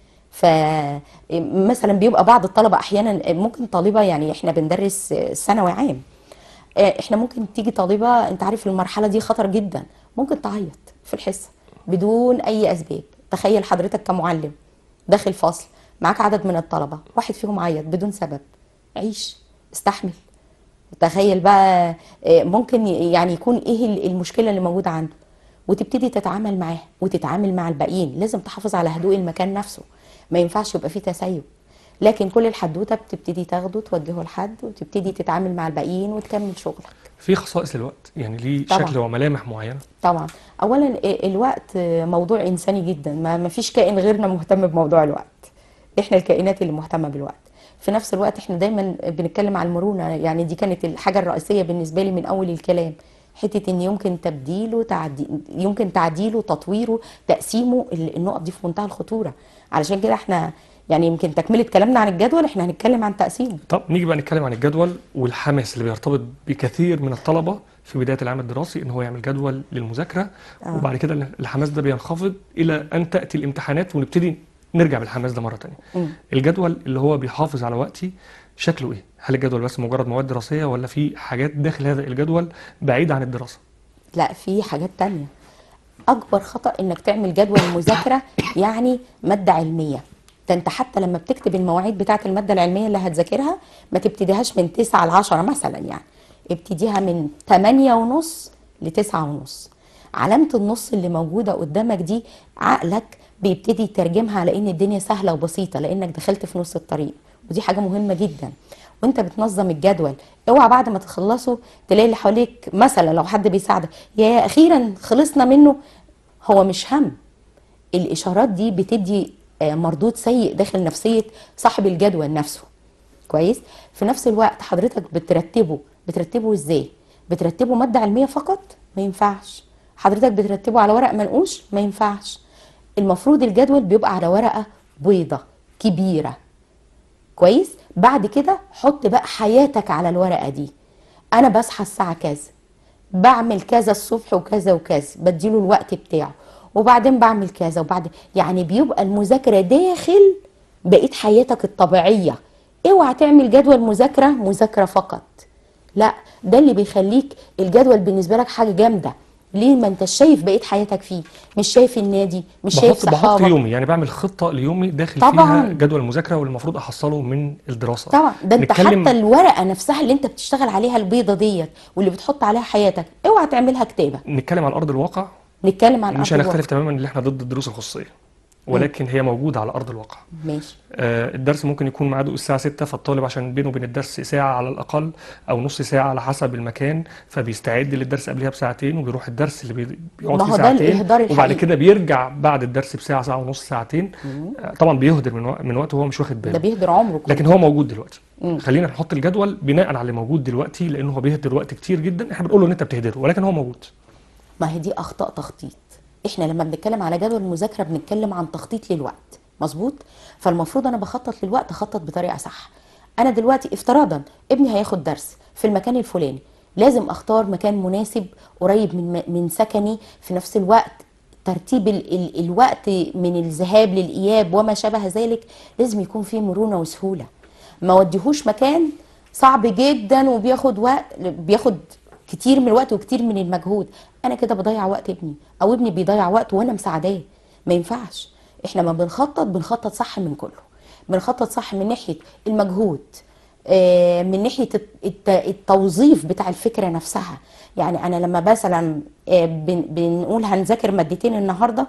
فمثلا بيبقى بعض الطلبه احيانا ممكن طالبه يعني احنا بندرس ثانوي عام آه، احنا ممكن تيجي طالبه انت عارف المرحله دي خطر جدا ممكن تعيط في الحصه بدون اي اسباب تخيل حضرتك كمعلم داخل فصل معاك عدد من الطلبه واحد فيهم عيط بدون سبب عيش استحمل تخيل بقى آه، ممكن ي- يعني يكون ايه ال- المشكله اللي موجوده عنده وتبتدي تتعامل معاه وتتعامل مع الباقيين لازم تحافظ على هدوء المكان نفسه ما ينفعش يبقى فيه تسيب لكن كل الحدوته بتبتدي تاخده توجهه لحد وتبتدي تتعامل مع الباقيين وتكمل شغلك في خصائص للوقت يعني ليه طبعاً. شكل وملامح معينه طبعا اولا ال- الوقت موضوع انساني جدا ما ما فيش كائن غيرنا مهتم بموضوع الوقت احنا الكائنات اللي مهتمه بالوقت في نفس الوقت احنا دايما بنتكلم عن المرونه يعني دي كانت الحاجه الرئيسيه بالنسبه لي من اول الكلام حته ان يمكن تبديله تعدي يمكن تعديله تطويره تقسيمه ال- النقط دي في منتهى الخطوره علشان كده احنا يعني يمكن تكمله كلامنا عن الجدول احنا هنتكلم عن تقسيمه طب نيجي بقى نتكلم عن الجدول والحماس اللي بيرتبط بكثير من الطلبه في بدايه العام الدراسي ان هو يعمل جدول للمذاكره آه. وبعد كده الحماس ده بينخفض الى ان تاتي الامتحانات ونبتدي نرجع بالحماس ده مره تانية مم. الجدول اللي هو بيحافظ على وقتي شكله ايه هل الجدول بس مجرد مواد دراسيه ولا في حاجات داخل هذا الجدول بعيده عن الدراسه لا في حاجات تانية اكبر خطأ انك تعمل جدول مذاكرة يعني مادة علمية ده انت حتى لما بتكتب المواعيد بتاعه المادة العلمية اللي هتذاكرها ما تبتديهاش من 9 ل 10 مثلا يعني ابتديها من 8 ونص ل 9 ونص علامة النص اللي موجودة قدامك دي عقلك بيبتدي يترجمها على ان الدنيا سهلة وبسيطة لانك دخلت في نص الطريق ودي حاجة مهمة جدا وانت بتنظم الجدول اوعى بعد ما تخلصه تلاقي اللي حواليك مثلا لو حد بيساعدك يا اخيرا خلصنا منه هو مش هم الاشارات دي بتدي آه، مردود سيء داخل نفسيه صاحب الجدول نفسه كويس في نفس الوقت حضرتك بترتبه بترتبه ازاي بترتبه ماده علميه فقط ما ينفعش حضرتك بترتبه على ورق منقوش ما ينفعش المفروض الجدول بيبقى على ورقه بيضه كبيره كويس بعد كده حط بقى حياتك على الورقه دي انا بصحى الساعه كذا بعمل كذا الصبح وكذا وكذا بديله الوقت بتاعه وبعدين بعمل كذا وبعد يعني بيبقى المذاكره داخل بقيه حياتك الطبيعيه اوعى تعمل جدول مذاكره مذاكره فقط لا ده اللي بيخليك الجدول بالنسبه لك حاجه جامده ليه ما انت شايف بقيه حياتك فيه مش شايف النادي مش شايف بحط بحط صحابك يومي يعني بعمل خطه ليومي داخل طبعاً. فيها جدول المذاكره واللي المفروض احصله من الدراسه طبعا ده انت نتكلم- حتى الورقه نفسها اللي انت بتشتغل عليها البيضه ديت واللي بتحط عليها حياتك اوعى تعملها كتابه نتكلم عن ارض الواقع نتكلم عن مش أرض هنختلف الواقع. تماما ان احنا ضد الدروس الخصوصيه ولكن هي موجوده على ارض الواقع ماشي آه، الدرس ممكن يكون ميعاده الساعة 6 فالطالب عشان بينه وبين الدرس ساعة على الأقل أو نص ساعة على حسب المكان فبيستعد للدرس قبلها بساعتين وبيروح الدرس اللي بي- بيقعد ما فيه هو ده ساعتين الإهدار وبعد الحقيقي. كده بيرجع بعد الدرس بساعة ساعة ونص ساعتين آه، طبعا بيهدر من وق- من وقته وهو مش واخد ده باله بيهدر عمره كله لكن هو موجود دلوقتي مم. خلينا نحط الجدول بناء على اللي موجود دلوقتي لأنه هو بيهدر وقت كتير جدا احنا بنقول له ان انت بتهدره ولكن هو موجود ما هي دي اخطاء تخطيط احنا لما بنتكلم على جدول المذاكره بنتكلم عن تخطيط للوقت مظبوط فالمفروض انا بخطط للوقت اخطط بطريقه صح انا دلوقتي افتراضا ابني هياخد درس في المكان الفلاني لازم اختار مكان مناسب قريب من من سكني في نفس الوقت ترتيب ال ال الوقت من الذهاب للاياب وما شابه ذلك لازم يكون فيه مرونه وسهوله ما وديهوش مكان صعب جدا وبياخد وقت بياخد كتير من الوقت وكتير من المجهود انا كده بضيع وقت ابني او ابني بيضيع وقت وانا مساعداه ما ينفعش احنا ما بنخطط بنخطط صح من كله بنخطط صح من ناحيه المجهود آه، من ناحيه الت- التوظيف بتاع الفكره نفسها يعني انا لما مثلا آه، بن- بنقول هنذاكر مادتين النهارده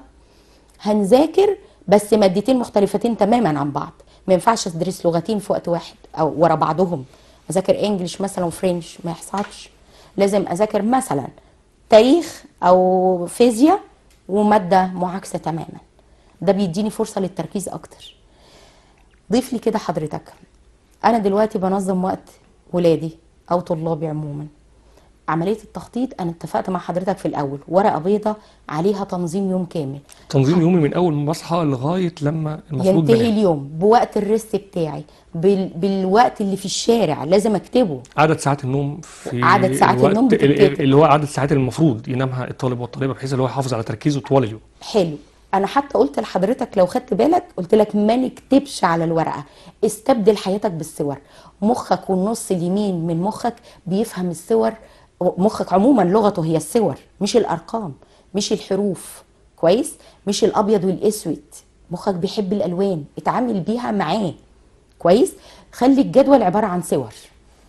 هنذاكر بس مادتين مختلفتين تماما عن بعض ما ينفعش ادرس لغتين في وقت واحد او ورا بعضهم اذاكر انجليش مثلا وفرنش ما يحصلش لازم اذاكر مثلا تاريخ او فيزياء وماده معاكسه تماما ده بيديني فرصه للتركيز اكتر ضيف لي كده حضرتك انا دلوقتي بنظم وقت ولادي او طلابي عموما عمليه التخطيط انا اتفقت مع حضرتك في الاول ورقه بيضه عليها تنظيم يوم كامل تنظيم يومي من أول ما بصحى لغاية لما المفروض ينتهي بنام اليوم بوقت الريست بتاعي بال... بالوقت اللي في الشارع لازم اكتبه عدد ساعات النوم في عدد ساعات الوقت النوم ال- بتتكتب. اللي هو عدد الساعات اللي المفروض ينامها الطالب والطالبة بحيث اللي هو يحافظ على تركيزه طوال اليوم حلو انا حتى قلت لحضرتك لو خدت بالك قلت لك ما نكتبش على الورقه استبدل حياتك بالصور مخك والنص اليمين من مخك بيفهم الصور مخك عموما لغته هي الصور مش الارقام مش الحروف كويس مش الابيض والاسود مخك بيحب الالوان اتعامل بيها معاه كويس خلي الجدول عباره عن صور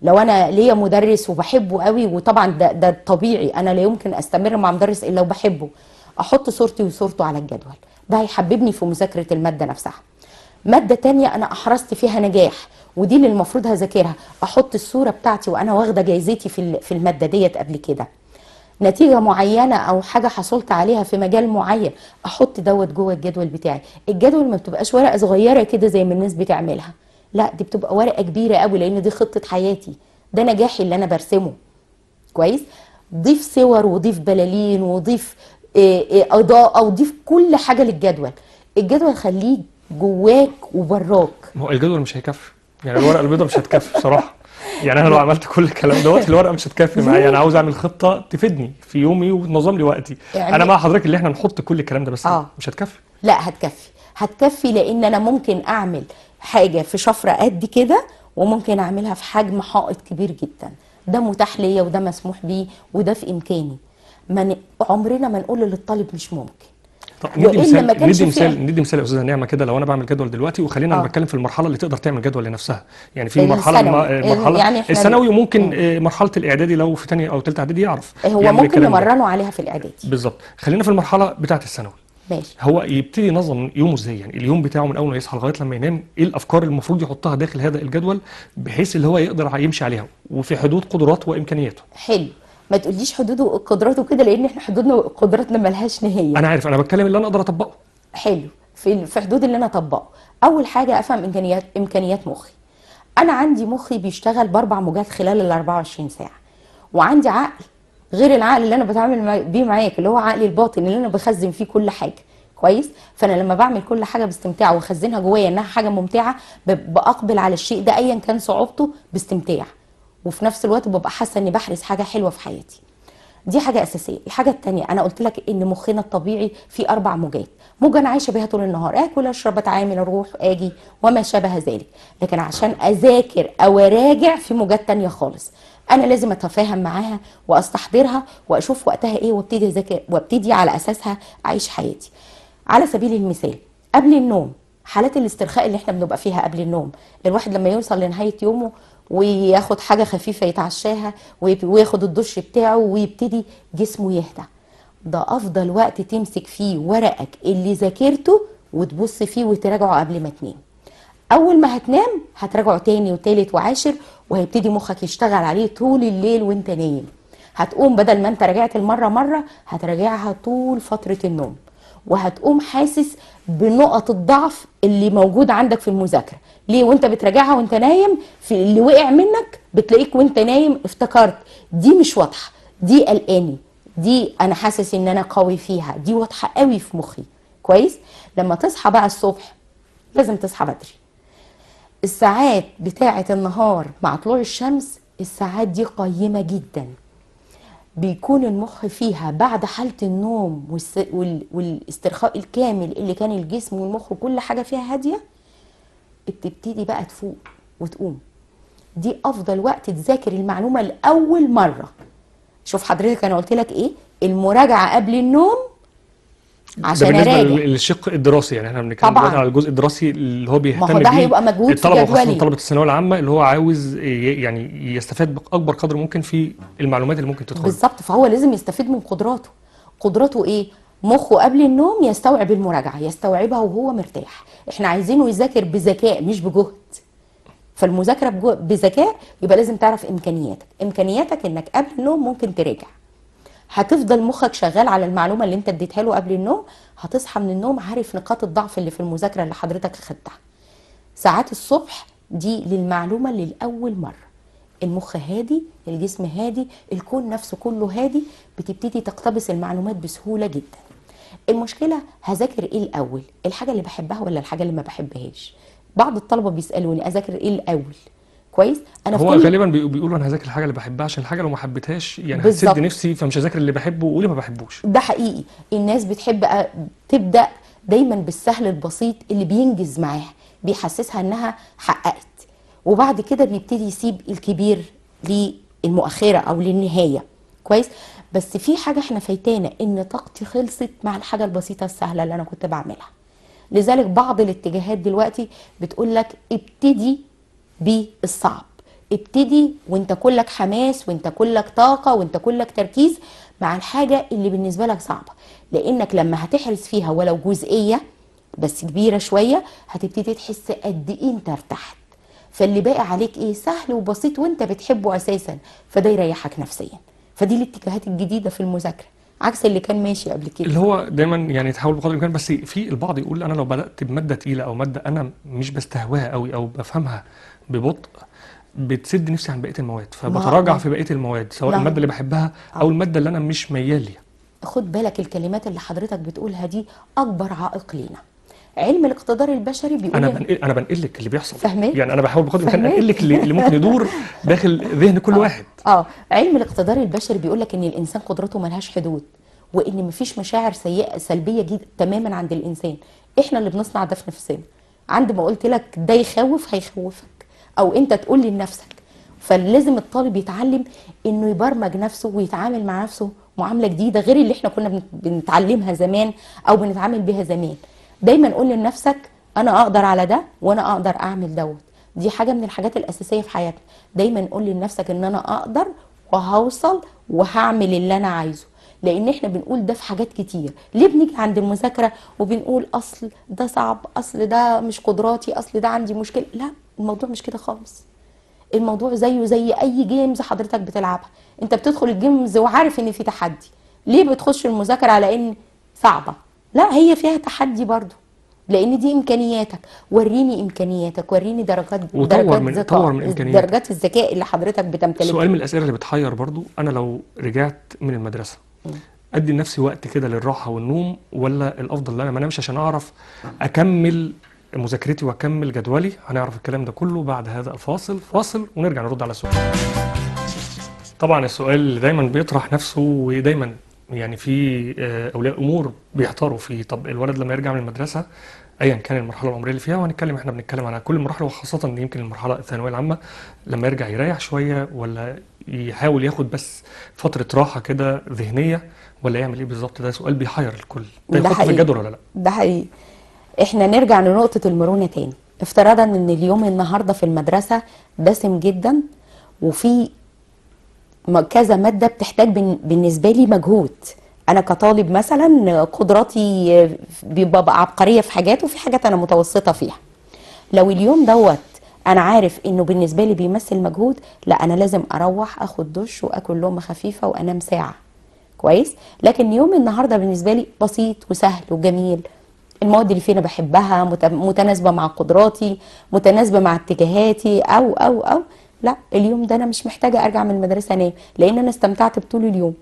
لو انا ليا مدرس وبحبه قوي وطبعا ده ده طبيعي انا لا يمكن استمر مع مدرس الا وبحبه احط صورتي وصورته على الجدول ده هيحببني في مذاكره الماده نفسها ماده تانية انا احرزت فيها نجاح ودي اللي المفروض هذاكرها احط الصوره بتاعتي وانا واخده جايزتي في ال- في الماده ديت قبل كده نتيجه معينه او حاجه حصلت عليها في مجال معين احط دوت جوه الجدول بتاعي الجدول ما بتبقاش ورقه صغيره كده زي ما الناس بتعملها لا دي بتبقى ورقه كبيره قوي لان دي خطه حياتي ده نجاحي اللي انا برسمه كويس ضيف صور وضيف بلالين وضيف إيه إيه اضاءه وضيف كل حاجه للجدول الجدول خليه جواك وبراك ما هو الجدول مش هيكفي يعني الورقه البيضاء مش هتكفي بصراحه يعني انا لو عملت كل الكلام دوت الورقه مش هتكفي معايا انا عاوز اعمل خطه تفيدني في يومي وتنظم لي وقتي يعني- انا مع حضرتك اللي احنا نحط كل الكلام ده بس آه. مش هتكفي لا هتكفي هتكفي لان انا ممكن اعمل حاجه في شفره قد كده وممكن اعملها في حجم حائط كبير جدا ده متاح ليا وده مسموح بيه وده في امكاني ما ن... عمرنا ما نقول للطالب مش ممكن طب ندي وإلا مثال ما كانش ندي فيها- مثال ندي مثال يا استاذه نعمه كده لو انا بعمل جدول دلوقتي وخلينا آه. انا بتكلم في المرحله اللي تقدر تعمل جدول لنفسها يعني في مرحله الثانوي. الم- المرحله يعني إحنا- الثانوي وممكن آه، مرحله الاعدادي لو في ثانيه او ثالثه اعدادي يعرف هو يعمل ممكن الكلام ده. نمرنه عليها في الاعدادي بالظبط خلينا في المرحله بتاعه الثانوي ماشي هو يبتدي ينظم يومه ازاي يعني اليوم بتاعه من اول ما يصحى لغايه لما ينام ايه الافكار اللي المفروض يحطها داخل هذا الجدول بحيث اللي هو يقدر يمشي عليها وفي حدود قدراته وامكانياته حلو ما تقوليش حدوده وقدراته كده لان احنا حدودنا وقدراتنا ملهاش نهايه انا عارف انا بتكلم اللي انا اقدر اطبقه حلو في في حدود اللي انا اطبقه اول حاجه افهم امكانيات امكانيات مخي انا عندي مخي بيشتغل باربع موجات خلال ال 24 ساعه وعندي عقل غير العقل اللي انا بتعامل مع- بيه معاك اللي هو عقلي الباطن اللي انا بخزن فيه كل حاجه كويس فانا لما بعمل كل حاجه باستمتاع واخزنها جوايا انها حاجه ممتعه ب- باقبل على الشيء ده ايا كان صعوبته باستمتاع وفي نفس الوقت ببقى حاسه اني بحرز حاجه حلوه في حياتي دي حاجة أساسية الحاجة التانية أنا قلت لك إن مخنا الطبيعي فيه أربع موجات موجة أنا عايشة بيها طول النهار آكل أشرب أتعامل أروح أجي وما شابه ذلك لكن عشان أذاكر أو أراجع في موجات تانية خالص أنا لازم أتفاهم معاها وأستحضرها وأشوف وقتها إيه وابتدي أذاكر وابتدي على أساسها أعيش حياتي على سبيل المثال قبل النوم حالات الاسترخاء اللي احنا بنبقى فيها قبل النوم الواحد لما يوصل لنهاية يومه وياخد حاجة خفيفة يتعشاها ويب- وياخد الدش بتاعه ويبتدي جسمه يهدى ده أفضل وقت تمسك فيه ورقك اللي ذاكرته وتبص فيه وتراجعه قبل ما تنام أول ما هتنام هتراجعه تاني وتالت وعاشر وهيبتدي مخك يشتغل عليه طول الليل وانت نايم هتقوم بدل ما انت راجعت المرة مرة هتراجعها طول فترة النوم وهتقوم حاسس بنقط الضعف اللي موجود عندك في المذاكره ليه وانت بتراجعها وانت نايم في اللي وقع منك بتلاقيك وانت نايم افتكرت دي مش واضحه دي قلقاني دي انا حاسس ان انا قوي فيها دي واضحه قوي في مخي كويس لما تصحى بقى الصبح لازم تصحى بدري الساعات بتاعه النهار مع طلوع الشمس الساعات دي قيمه جدا بيكون المخ فيها بعد حالة النوم والس- وال- والاسترخاء الكامل اللي كان الجسم والمخ وكل حاجة فيها هادية بتبتدي بقى تفوق وتقوم دي أفضل وقت تذاكر المعلومة لأول مرة شوف حضرتك أنا قلت لك إيه المراجعة قبل النوم ده عشان بالنسبه أراجع لل- للشق الدراسي يعني احنا بنتكلم طبعاً. دلوقتي على الجزء الدراسي اللي هو بيهتم ده بيه هيبقى مجهود في الطلبه وخاصه جدولي. طلبه الثانويه العامه اللي هو عاوز ي- يعني يستفاد باكبر قدر ممكن في المعلومات اللي ممكن تدخل بالظبط فهو لازم يستفيد من قدراته قدراته ايه مخه قبل النوم يستوعب المراجعه يستوعبها وهو مرتاح احنا عايزينه يذاكر بذكاء مش بجهد فالمذاكره بجو- بذكاء يبقى لازم تعرف امكانياتك امكانياتك انك قبل النوم ممكن تراجع هتفضل مخك شغال على المعلومه اللي انت اديتها له قبل النوم هتصحى من النوم عارف نقاط الضعف اللي في المذاكره اللي حضرتك اخدتها ساعات الصبح دي للمعلومة للأول مرة المخ هادي الجسم هادي الكون نفسه كله هادي بتبتدي تقتبس المعلومات بسهولة جدا المشكلة هذاكر ايه الأول الحاجة اللي بحبها ولا الحاجة اللي ما بحبهاش بعض الطلبة بيسألوني أذاكر ايه الأول كويس أنا في هو كل غالبا بي- بيقولوا انا هذاكر الحاجه اللي بحبها عشان الحاجه لو ما حبيتهاش يعني بالظبط. هتسد نفسي فمش هذاكر اللي بحبه وقولي ما بحبوش ده حقيقي الناس بتحب أ- تبدا دايما بالسهل البسيط اللي بينجز معاها بيحسسها انها حققت وبعد كده بيبتدي يسيب الكبير للمؤخره او للنهايه كويس بس في حاجه احنا فايتانا ان طاقتي خلصت مع الحاجه البسيطه السهله اللي انا كنت بعملها لذلك بعض الاتجاهات دلوقتي بتقول لك ابتدي بالصعب ابتدي وانت كلك حماس وانت كلك طاقه وانت كلك تركيز مع الحاجه اللي بالنسبه لك صعبه لانك لما هتحرص فيها ولو جزئيه بس كبيره شويه هتبتدي تحس قد ايه انت ارتحت فاللي باقي عليك ايه سهل وبسيط وانت بتحبه اساسا فده يريحك نفسيا فدي الاتجاهات الجديده في المذاكره عكس اللي كان ماشي قبل كده اللي هو دايما يعني تحاول بقدر الامكان بس في البعض يقول انا لو بدات بماده تقيله او ماده انا مش بستهواها قوي او بفهمها ببطء بتسد نفسي عن بقيه المواد فبتراجع ما- في بقيه المواد سواء ما- الماده اللي بحبها او الماده اللي انا مش ميال ليها خد بالك الكلمات اللي حضرتك بتقولها دي اكبر عائق لينا علم الاقتدار البشري بيقول انا لك- بنقل انا بنقل لك اللي بيحصل فاهماك؟ يعني انا بحاول بقدر الامكان فاهماك؟ انقل لك اللي اللي ممكن يدور داخل ذهن كل واحد اه علم الاقتدار البشري بيقول لك ان الانسان قدرته ملهاش حدود وان مفيش مشاعر سيئه سلبيه جدا تماما عند الانسان احنا اللي بنصنع ده في نفسنا عند ما قلت لك ده يخوف هيخوفك او انت تقول لنفسك فلازم الطالب يتعلم انه يبرمج نفسه ويتعامل مع نفسه معامله جديده غير اللي احنا كنا بن- بنتعلمها زمان او بنتعامل بيها زمان دايما قول لنفسك انا اقدر على ده وانا اقدر اعمل دوت دي حاجه من الحاجات الاساسيه في حياتنا دايما قول لنفسك ان انا اقدر وهوصل وهعمل اللي انا عايزه لان احنا بنقول ده في حاجات كتير ليه بنيجي عند المذاكره وبنقول اصل ده صعب اصل ده مش قدراتي اصل ده عندي مشكله لا الموضوع مش كده خالص الموضوع زيه زي اي جيمز حضرتك بتلعبها انت بتدخل الجيمز وعارف ان في تحدي ليه بتخش المذاكره على ان صعبه لا هي فيها تحدي برضو لان دي امكانياتك وريني امكانياتك وريني درجات وطور درجات من- ذكاء طور من إمكانياتك. درجات الذكاء اللي حضرتك بتمتلكها سؤال من الاسئله اللي بتحير برضو انا لو رجعت من المدرسه ادي لنفسي وقت كده للراحه والنوم ولا الافضل ان انا ما انامش عشان اعرف اكمل مذاكرتي واكمل جدولي هنعرف الكلام ده كله بعد هذا الفاصل فاصل ونرجع نرد على السؤال طبعا السؤال اللي دايما بيطرح نفسه ودايما يعني في آه، اولياء امور بيحتاروا فيه طب الولد لما يرجع من المدرسه ايا كان المرحله العمريه اللي فيها وهنتكلم احنا بنتكلم على كل المراحل وخاصه إن يمكن المرحله الثانويه العامه لما يرجع يريح شويه ولا يحاول ياخد بس فتره راحه كده ذهنيه ولا يعمل ايه بالظبط ده سؤال بيحير الكل ده ده يحط في حقيقي. الجدول ولا لا ده حقيقي احنا نرجع لنقطة المرونة تاني افتراضا ان اليوم النهاردة في المدرسة دسم جدا وفي م- كذا مادة بتحتاج بن- بالنسبة لي مجهود انا كطالب مثلا قدراتي بيبقى عبقرية في حاجات وفي حاجات انا متوسطة فيها لو اليوم دوت انا عارف انه بالنسبة لي بيمثل مجهود لا انا لازم اروح اخد دش واكل لقمة خفيفة وانام ساعة كويس لكن يوم النهارده بالنسبه لي بسيط وسهل وجميل المواد اللي فيه انا بحبها مت- متناسبه مع قدراتي متناسبه مع اتجاهاتي او او او لا اليوم ده انا مش محتاجه ارجع من المدرسه انام لان انا استمتعت بطول اليوم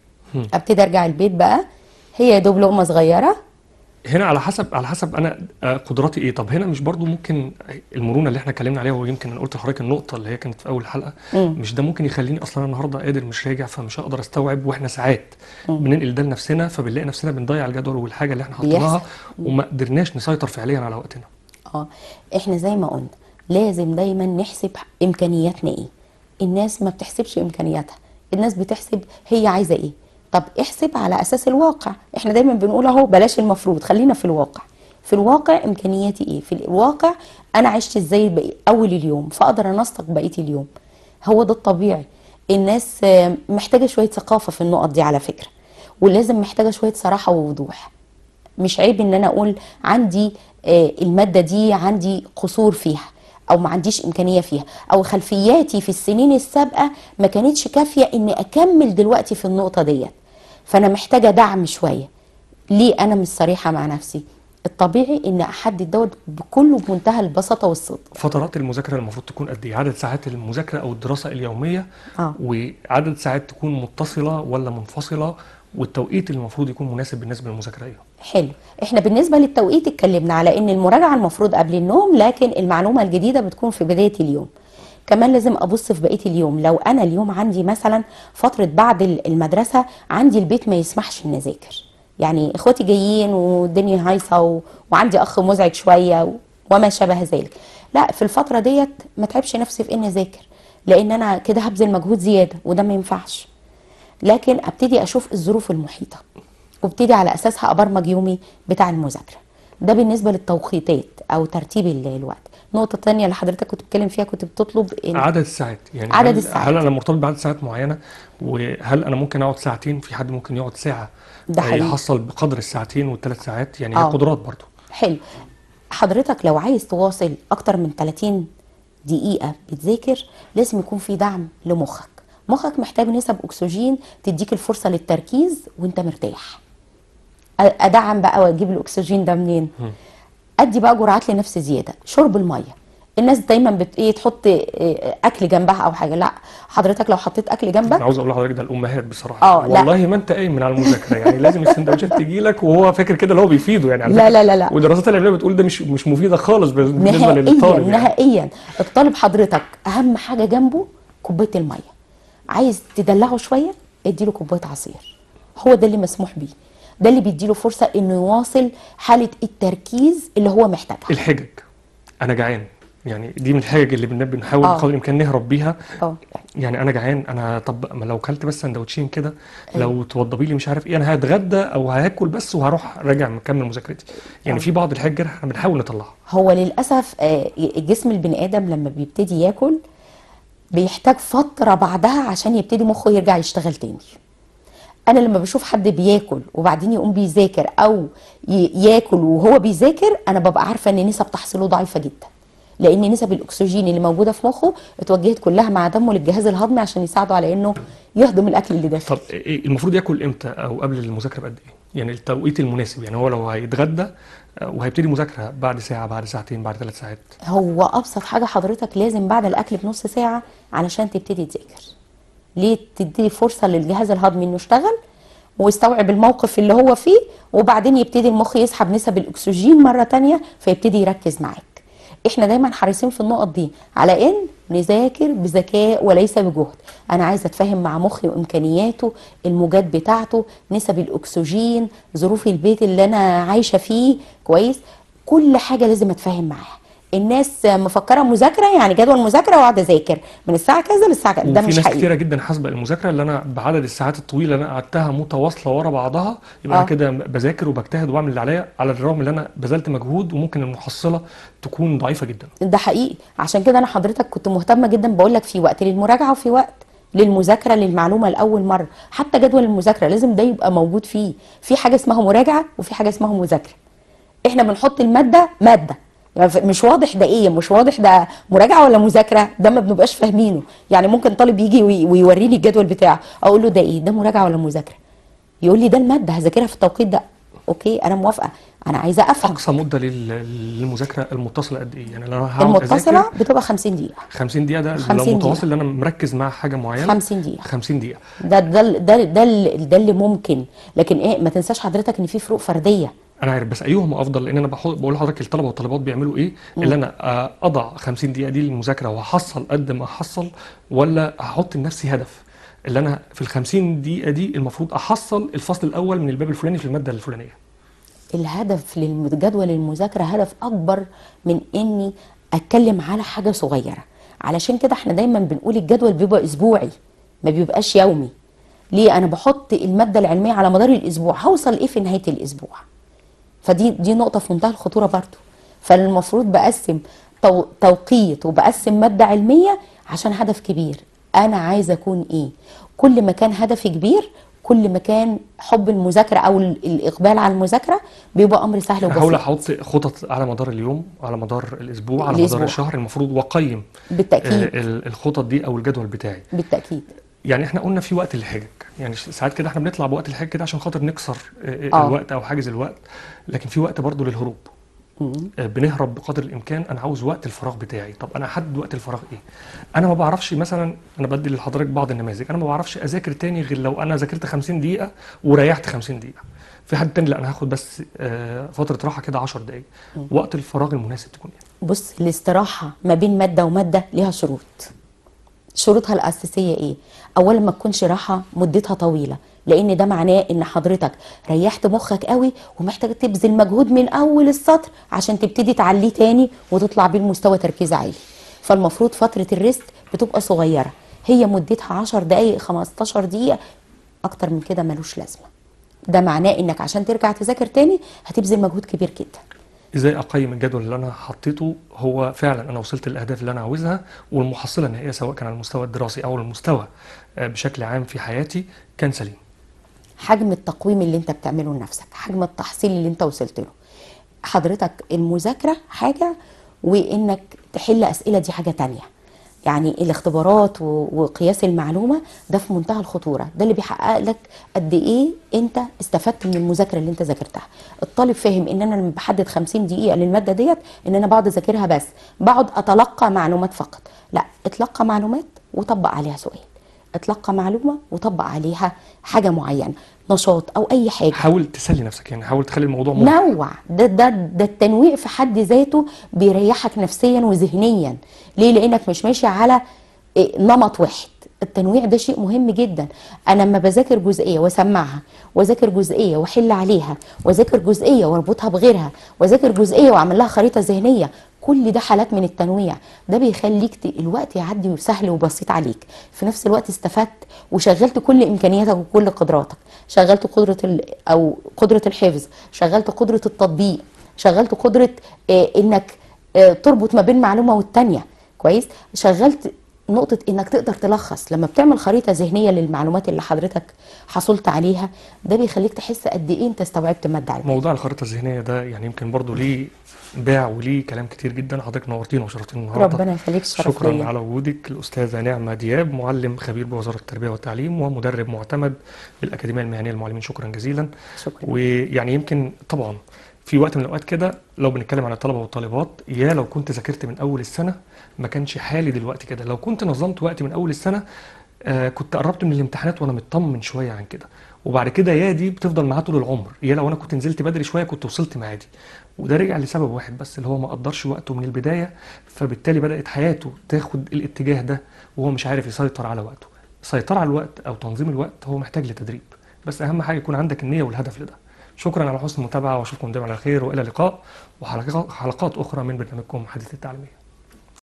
ابتدي ارجع البيت بقى هي يا دوب لقمه صغيره هنا على حسب على حسب انا آه، قدراتي ايه طب هنا مش برضو ممكن المرونه اللي احنا اتكلمنا عليها ويمكن انا قلت لحضرتك النقطه اللي هي كانت في اول الحلقه مم. مش ده ممكن يخليني اصلا أنا النهارده قادر مش راجع فمش هقدر استوعب واحنا ساعات بننقل ده لنفسنا فبنلاقي نفسنا بنضيع الجدول والحاجه اللي احنا حطيناها وما قدرناش نسيطر فعليا على وقتنا اه احنا زي ما قلنا لازم دايما نحسب امكانياتنا ايه الناس ما بتحسبش امكانياتها الناس بتحسب هي عايزه ايه طب احسب على اساس الواقع احنا دايما بنقول اهو بلاش المفروض خلينا في الواقع في الواقع امكانياتي ايه في الواقع انا عشت ازاي بقى- اول اليوم فاقدر انسق بقيه اليوم هو ده الطبيعي الناس آه، محتاجه شويه ثقافه في النقط دي على فكره ولازم محتاجه شويه صراحه ووضوح مش عيب ان انا اقول عندي آه، الماده دي عندي قصور فيها او ما عنديش امكانيه فيها او خلفياتي في السنين السابقه ما كانتش كافيه اني اكمل دلوقتي في النقطه ديت فانا محتاجه دعم شويه ليه انا مش صريحه مع نفسي الطبيعي ان احدد دوت بكله بمنتهى البساطه والصدق فترات المذاكره المفروض تكون قد ايه عدد ساعات المذاكره او الدراسه اليوميه اه وعدد ساعات تكون متصله ولا منفصله والتوقيت اللي المفروض يكون مناسب بالنسبه للمذاكره ايه حلو احنا بالنسبه للتوقيت اتكلمنا على ان المراجعه المفروض قبل النوم لكن المعلومه الجديده بتكون في بدايه اليوم كمان لازم ابص في بقيه اليوم لو انا اليوم عندي مثلا فتره بعد ال- المدرسه عندي البيت ما يسمحش اني اذاكر يعني اخواتي جايين والدنيا هايصه و... وعندي اخ مزعج شويه و... وما شابه ذلك لا في الفتره ديت ما تعبش نفسي في اني اذاكر لان انا كده هبذل مجهود زياده وده ما ينفعش لكن ابتدي اشوف الظروف المحيطه وابتدي على اساسها ابرمج يومي بتاع المذاكره ده بالنسبه للتوقيتات او ترتيب ال- الوقت نقطة تانية اللي حضرتك كنت بتتكلم فيها كنت بتطلب ال- عدد الساعات يعني عدد هل الساعات. هل انا مرتبط بعدد ساعات معينه وهل انا ممكن اقعد ساعتين في حد ممكن يقعد ساعه ده آه، حقيقي. يحصل بقدر الساعتين والثلاث ساعات يعني هي آه. قدرات برضو حلو حضرتك لو عايز تواصل اكتر من 30 دقيقة بتذاكر لازم يكون في دعم لمخك مخك محتاج نسب اكسجين تديك الفرصة للتركيز وانت مرتاح أ- ادعم بقى واجيب الاكسجين ده منين ادي بقى جرعات لنفس زيادة شرب المية الناس دايما بت ايه تحط إيه اكل جنبها او حاجه لا حضرتك لو حطيت اكل انا جنبك عاوز اقول لحضرتك ده الامهات بصراحه آه، لا. والله ما انت قايم من على المذاكره يعني لازم السندوتشات تجي لك وهو فاكر كده اللي هو بيفيده يعني على لا فكرة. لا لا لا والدراسات العلميه بتقول ده مش مش مفيده خالص بالنسبه نهائيا للطالب يعني. نهائيا الطالب حضرتك اهم حاجه جنبه كوبايه الميه عايز تدلعه شويه اديله كوبايه عصير هو ده اللي مسموح بيه ده اللي بيديله فرصه انه يواصل حاله التركيز اللي هو محتاجها الحجج انا جعان يعني دي من الحجج اللي بن- بنحاول آه. بقدر الامكان نهرب بيها اه يعني انا جعان انا طب ما لو كلت بس سندوتشين كده لو توضبي لي مش عارف ايه انا هتغدى او هاكل بس وهروح راجع مكمل مذاكرتي يعني آه. في بعض الحجج احنا بنحاول نطلعها هو للاسف آه، الجسم البني ادم لما بيبتدي ياكل بيحتاج فتره بعدها عشان يبتدي مخه يرجع يشتغل تاني انا لما بشوف حد بياكل وبعدين يقوم بيذاكر او ي- ياكل وهو بيذاكر انا ببقى عارفه ان نسب تحصيله ضعيفه جدا لان نسب الاكسجين اللي موجوده في مخه اتوجهت كلها مع دمه للجهاز الهضمي عشان يساعده على انه يهضم الاكل اللي داخل طب إيه المفروض ياكل امتى او قبل المذاكره بقد ايه يعني التوقيت المناسب يعني هو لو هيتغدى آه، وهيبتدي مذاكره بعد ساعه بعد ساعتين بعد ثلاث ساعات هو ابسط حاجه حضرتك لازم بعد الاكل بنص ساعه علشان تبتدي تذاكر ليه تدي فرصه للجهاز الهضمي انه يشتغل ويستوعب الموقف اللي هو فيه وبعدين يبتدي المخ يسحب نسب الاكسجين مره تانية فيبتدي يركز معاك احنا دايما حريصين في النقط دي على ان نذاكر بذكاء وليس بجهد انا عايزه اتفاهم مع مخي وامكانياته الموجات بتاعته نسب الاكسجين ظروف البيت اللي انا عايشه فيه كويس كل حاجه لازم اتفاهم معاها الناس مفكره مذاكره يعني جدول مذاكره واقعد اذاكر من الساعه كذا للساعه كذا ده وفي مش ناس حقيقي كتيره جدا حاسبه المذاكره اللي انا بعدد الساعات الطويله اللي انا قعدتها متواصله ورا بعضها يبقى آه. انا كده بذاكر وبجتهد وبعمل اللي عليا على الرغم ان انا بذلت مجهود وممكن المحصله تكون ضعيفه جدا ده حقيقي عشان كده انا حضرتك كنت مهتمه جدا بقول لك في وقت للمراجعه وفي وقت للمذاكره للمعلومه لاول مره حتى جدول المذاكره لازم ده يبقى موجود فيه في حاجه اسمها مراجعه وفي حاجه اسمها مذاكره احنا بنحط الماده ماده يعني ف- مش واضح ده ايه مش واضح ده مراجعه ولا مذاكره ده ما بنبقاش فاهمينه يعني ممكن طالب يجي وي- ويوريني الجدول بتاعه اقول له ده ايه ده مراجعه ولا مذاكره يقول لي ده الماده هذاكرها في التوقيت ده اوكي انا موافقه انا عايزه افهم اقصى مده لل- للمذاكره المتصله قد ايه يعني لو انا هقعد المتصله اذاكر بتبقى 50 دقيقه 50 دقيقه ده 50 لو دقيقة. متواصل اللي انا مركز مع حاجه معينه 50 دقيقه 50 دقيقه ده ده ده ده, اللي- ده اللي ممكن لكن ايه ما تنساش حضرتك ان في فروق فرديه انا عارف بس ايهما افضل لان انا بحط بقول لحضرتك الطلبه والطالبات بيعملوا ايه اللي انا آه، اضع 50 دقيقه دي للمذاكره وهحصل قد ما احصل ولا هحط لنفسي هدف اللي انا في ال 50 دقيقه دي المفروض احصل الفصل الاول من الباب الفلاني في الماده الفلانيه الهدف للجدول المذاكره هدف اكبر من اني اتكلم على حاجه صغيره علشان كده احنا دايما بنقول الجدول بيبقى اسبوعي ما بيبقاش يومي ليه انا بحط الماده العلميه على مدار الاسبوع هوصل ايه في نهايه الاسبوع فدي دي نقطه في منتهى الخطوره برضو فالمفروض بقسم تو توقيت وبقسم ماده علميه عشان هدف كبير انا عايزه اكون ايه كل ما كان هدفي كبير كل ما كان حب المذاكره او ال- الاقبال على المذاكره بيبقى امر سهل احاول وبسيط احط خطط على مدار اليوم على مدار الاسبوع على الأسبوع. مدار الشهر المفروض واقيم بالتاكيد آه، ال- الخطط دي او الجدول بتاعي بالتاكيد يعني احنا قلنا في وقت الحجج يعني ساعات كده احنا بنطلع بوقت الحجج كده عشان خاطر نكسر آه، آه. الوقت او حاجز الوقت لكن في وقت برضه للهروب مم. آه، بنهرب بقدر الامكان انا عاوز وقت الفراغ بتاعي طب انا احدد وقت الفراغ ايه انا ما بعرفش مثلا انا بدي لحضرتك بعض النماذج انا ما بعرفش اذاكر تاني غير لو انا ذاكرت 50 دقيقه وريحت 50 دقيقه في حد تاني لا انا هاخد بس آه، فتره راحه كده 10 دقائق وقت الفراغ المناسب تكون يعني بص الاستراحة ما بين مادة ومادة ليها شروط شروطها الأساسية إيه؟ أولا ما تكونش راحة مدتها طويلة لأن ده معناه إن حضرتك ريحت مخك قوي ومحتاج تبذل مجهود من أول السطر عشان تبتدي تعليه تاني وتطلع بيه لمستوى تركيز عالي فالمفروض فترة الريست بتبقى صغيرة هي مدتها 10 دقايق 15 دقيقة أكتر من كده ملوش لازمة ده معناه إنك عشان ترجع تذاكر تاني هتبذل مجهود كبير جدا ازاي اقيم الجدول اللي انا حطيته هو فعلا انا وصلت للاهداف اللي انا عاوزها والمحصله النهائيه سواء كان على المستوى الدراسي او المستوى آه، بشكل عام في حياتي كان سليم حجم التقويم اللي انت بتعمله لنفسك حجم التحصيل اللي انت وصلت له حضرتك المذاكرة حاجة وانك تحل اسئلة دي حاجة تانية يعني الاختبارات و- وقياس المعلومة ده في منتهى الخطورة ده اللي بيحقق لك قد ايه انت استفدت من المذاكرة اللي انت ذاكرتها الطالب فاهم ان انا لما بحدد 50 دقيقة للمادة ديت ان انا بقعد اذاكرها بس بقعد اتلقى معلومات فقط لا اتلقى معلومات وطبق عليها سؤال اتلقى معلومة وطبق عليها حاجة معينة نشاط او اي حاجة حاول تسلي نفسك يعني حاول تخلي الموضوع ممتع نوع ده ده ده التنويع في حد ذاته بيريحك نفسيا وذهنيا ليه لانك مش ماشي على إيه، نمط واحد التنويع ده شيء مهم جدا انا لما بذاكر جزئيه واسمعها واذاكر جزئيه واحل عليها واذاكر جزئيه واربطها بغيرها واذاكر جزئيه واعمل لها خريطه ذهنيه كل ده حالات من التنويع ده بيخليك ت- الوقت يعدي سهل وبسيط عليك في نفس الوقت استفدت وشغلت كل امكانياتك وكل قدراتك شغلت قدره ال او قدره الحفظ شغلت قدره التطبيق شغلت قدره آه انك آه تربط ما بين معلومه والتانيه كويس شغلت نقطة انك تقدر تلخص لما بتعمل خريطة ذهنية للمعلومات اللي حضرتك حصلت عليها ده بيخليك تحس قد ايه انت استوعبت مادة علمية موضوع الخريطه الذهنيه ده يعني يمكن برضو ليه باع وليه كلام كتير جدا حضرتك نورتينا وشرفتينا النهارده ربنا يخليك شرف شكرا ليا على وجودك الاستاذه نعمه دياب معلم خبير بوزاره التربيه والتعليم ومدرب معتمد بالاكاديميه المهنيه للمعلمين شكرا جزيلا شكرا ويعني يمكن طبعا في وقت من الاوقات كده لو بنتكلم عن الطلبه والطالبات يا لو كنت ذاكرت من اول السنه ما كانش حالي دلوقتي كده لو كنت نظمت وقتي من اول السنه آه كنت قربت من الامتحانات وانا مطمن شويه عن كده وبعد كده يا دي بتفضل معاه طول العمر يا لو انا كنت نزلت بدري شويه كنت وصلت معادي وده رجع لسبب واحد بس اللي هو ما قدرش وقته من البدايه فبالتالي بدات حياته تاخد الاتجاه ده وهو مش عارف يسيطر على وقته السيطره على الوقت او تنظيم الوقت هو محتاج لتدريب بس اهم حاجه يكون عندك النيه والهدف لده شكرا على حسن المتابعه واشوفكم دايما على خير والى اللقاء وحلقات حلقات اخرى من برنامجكم حديث التعليميه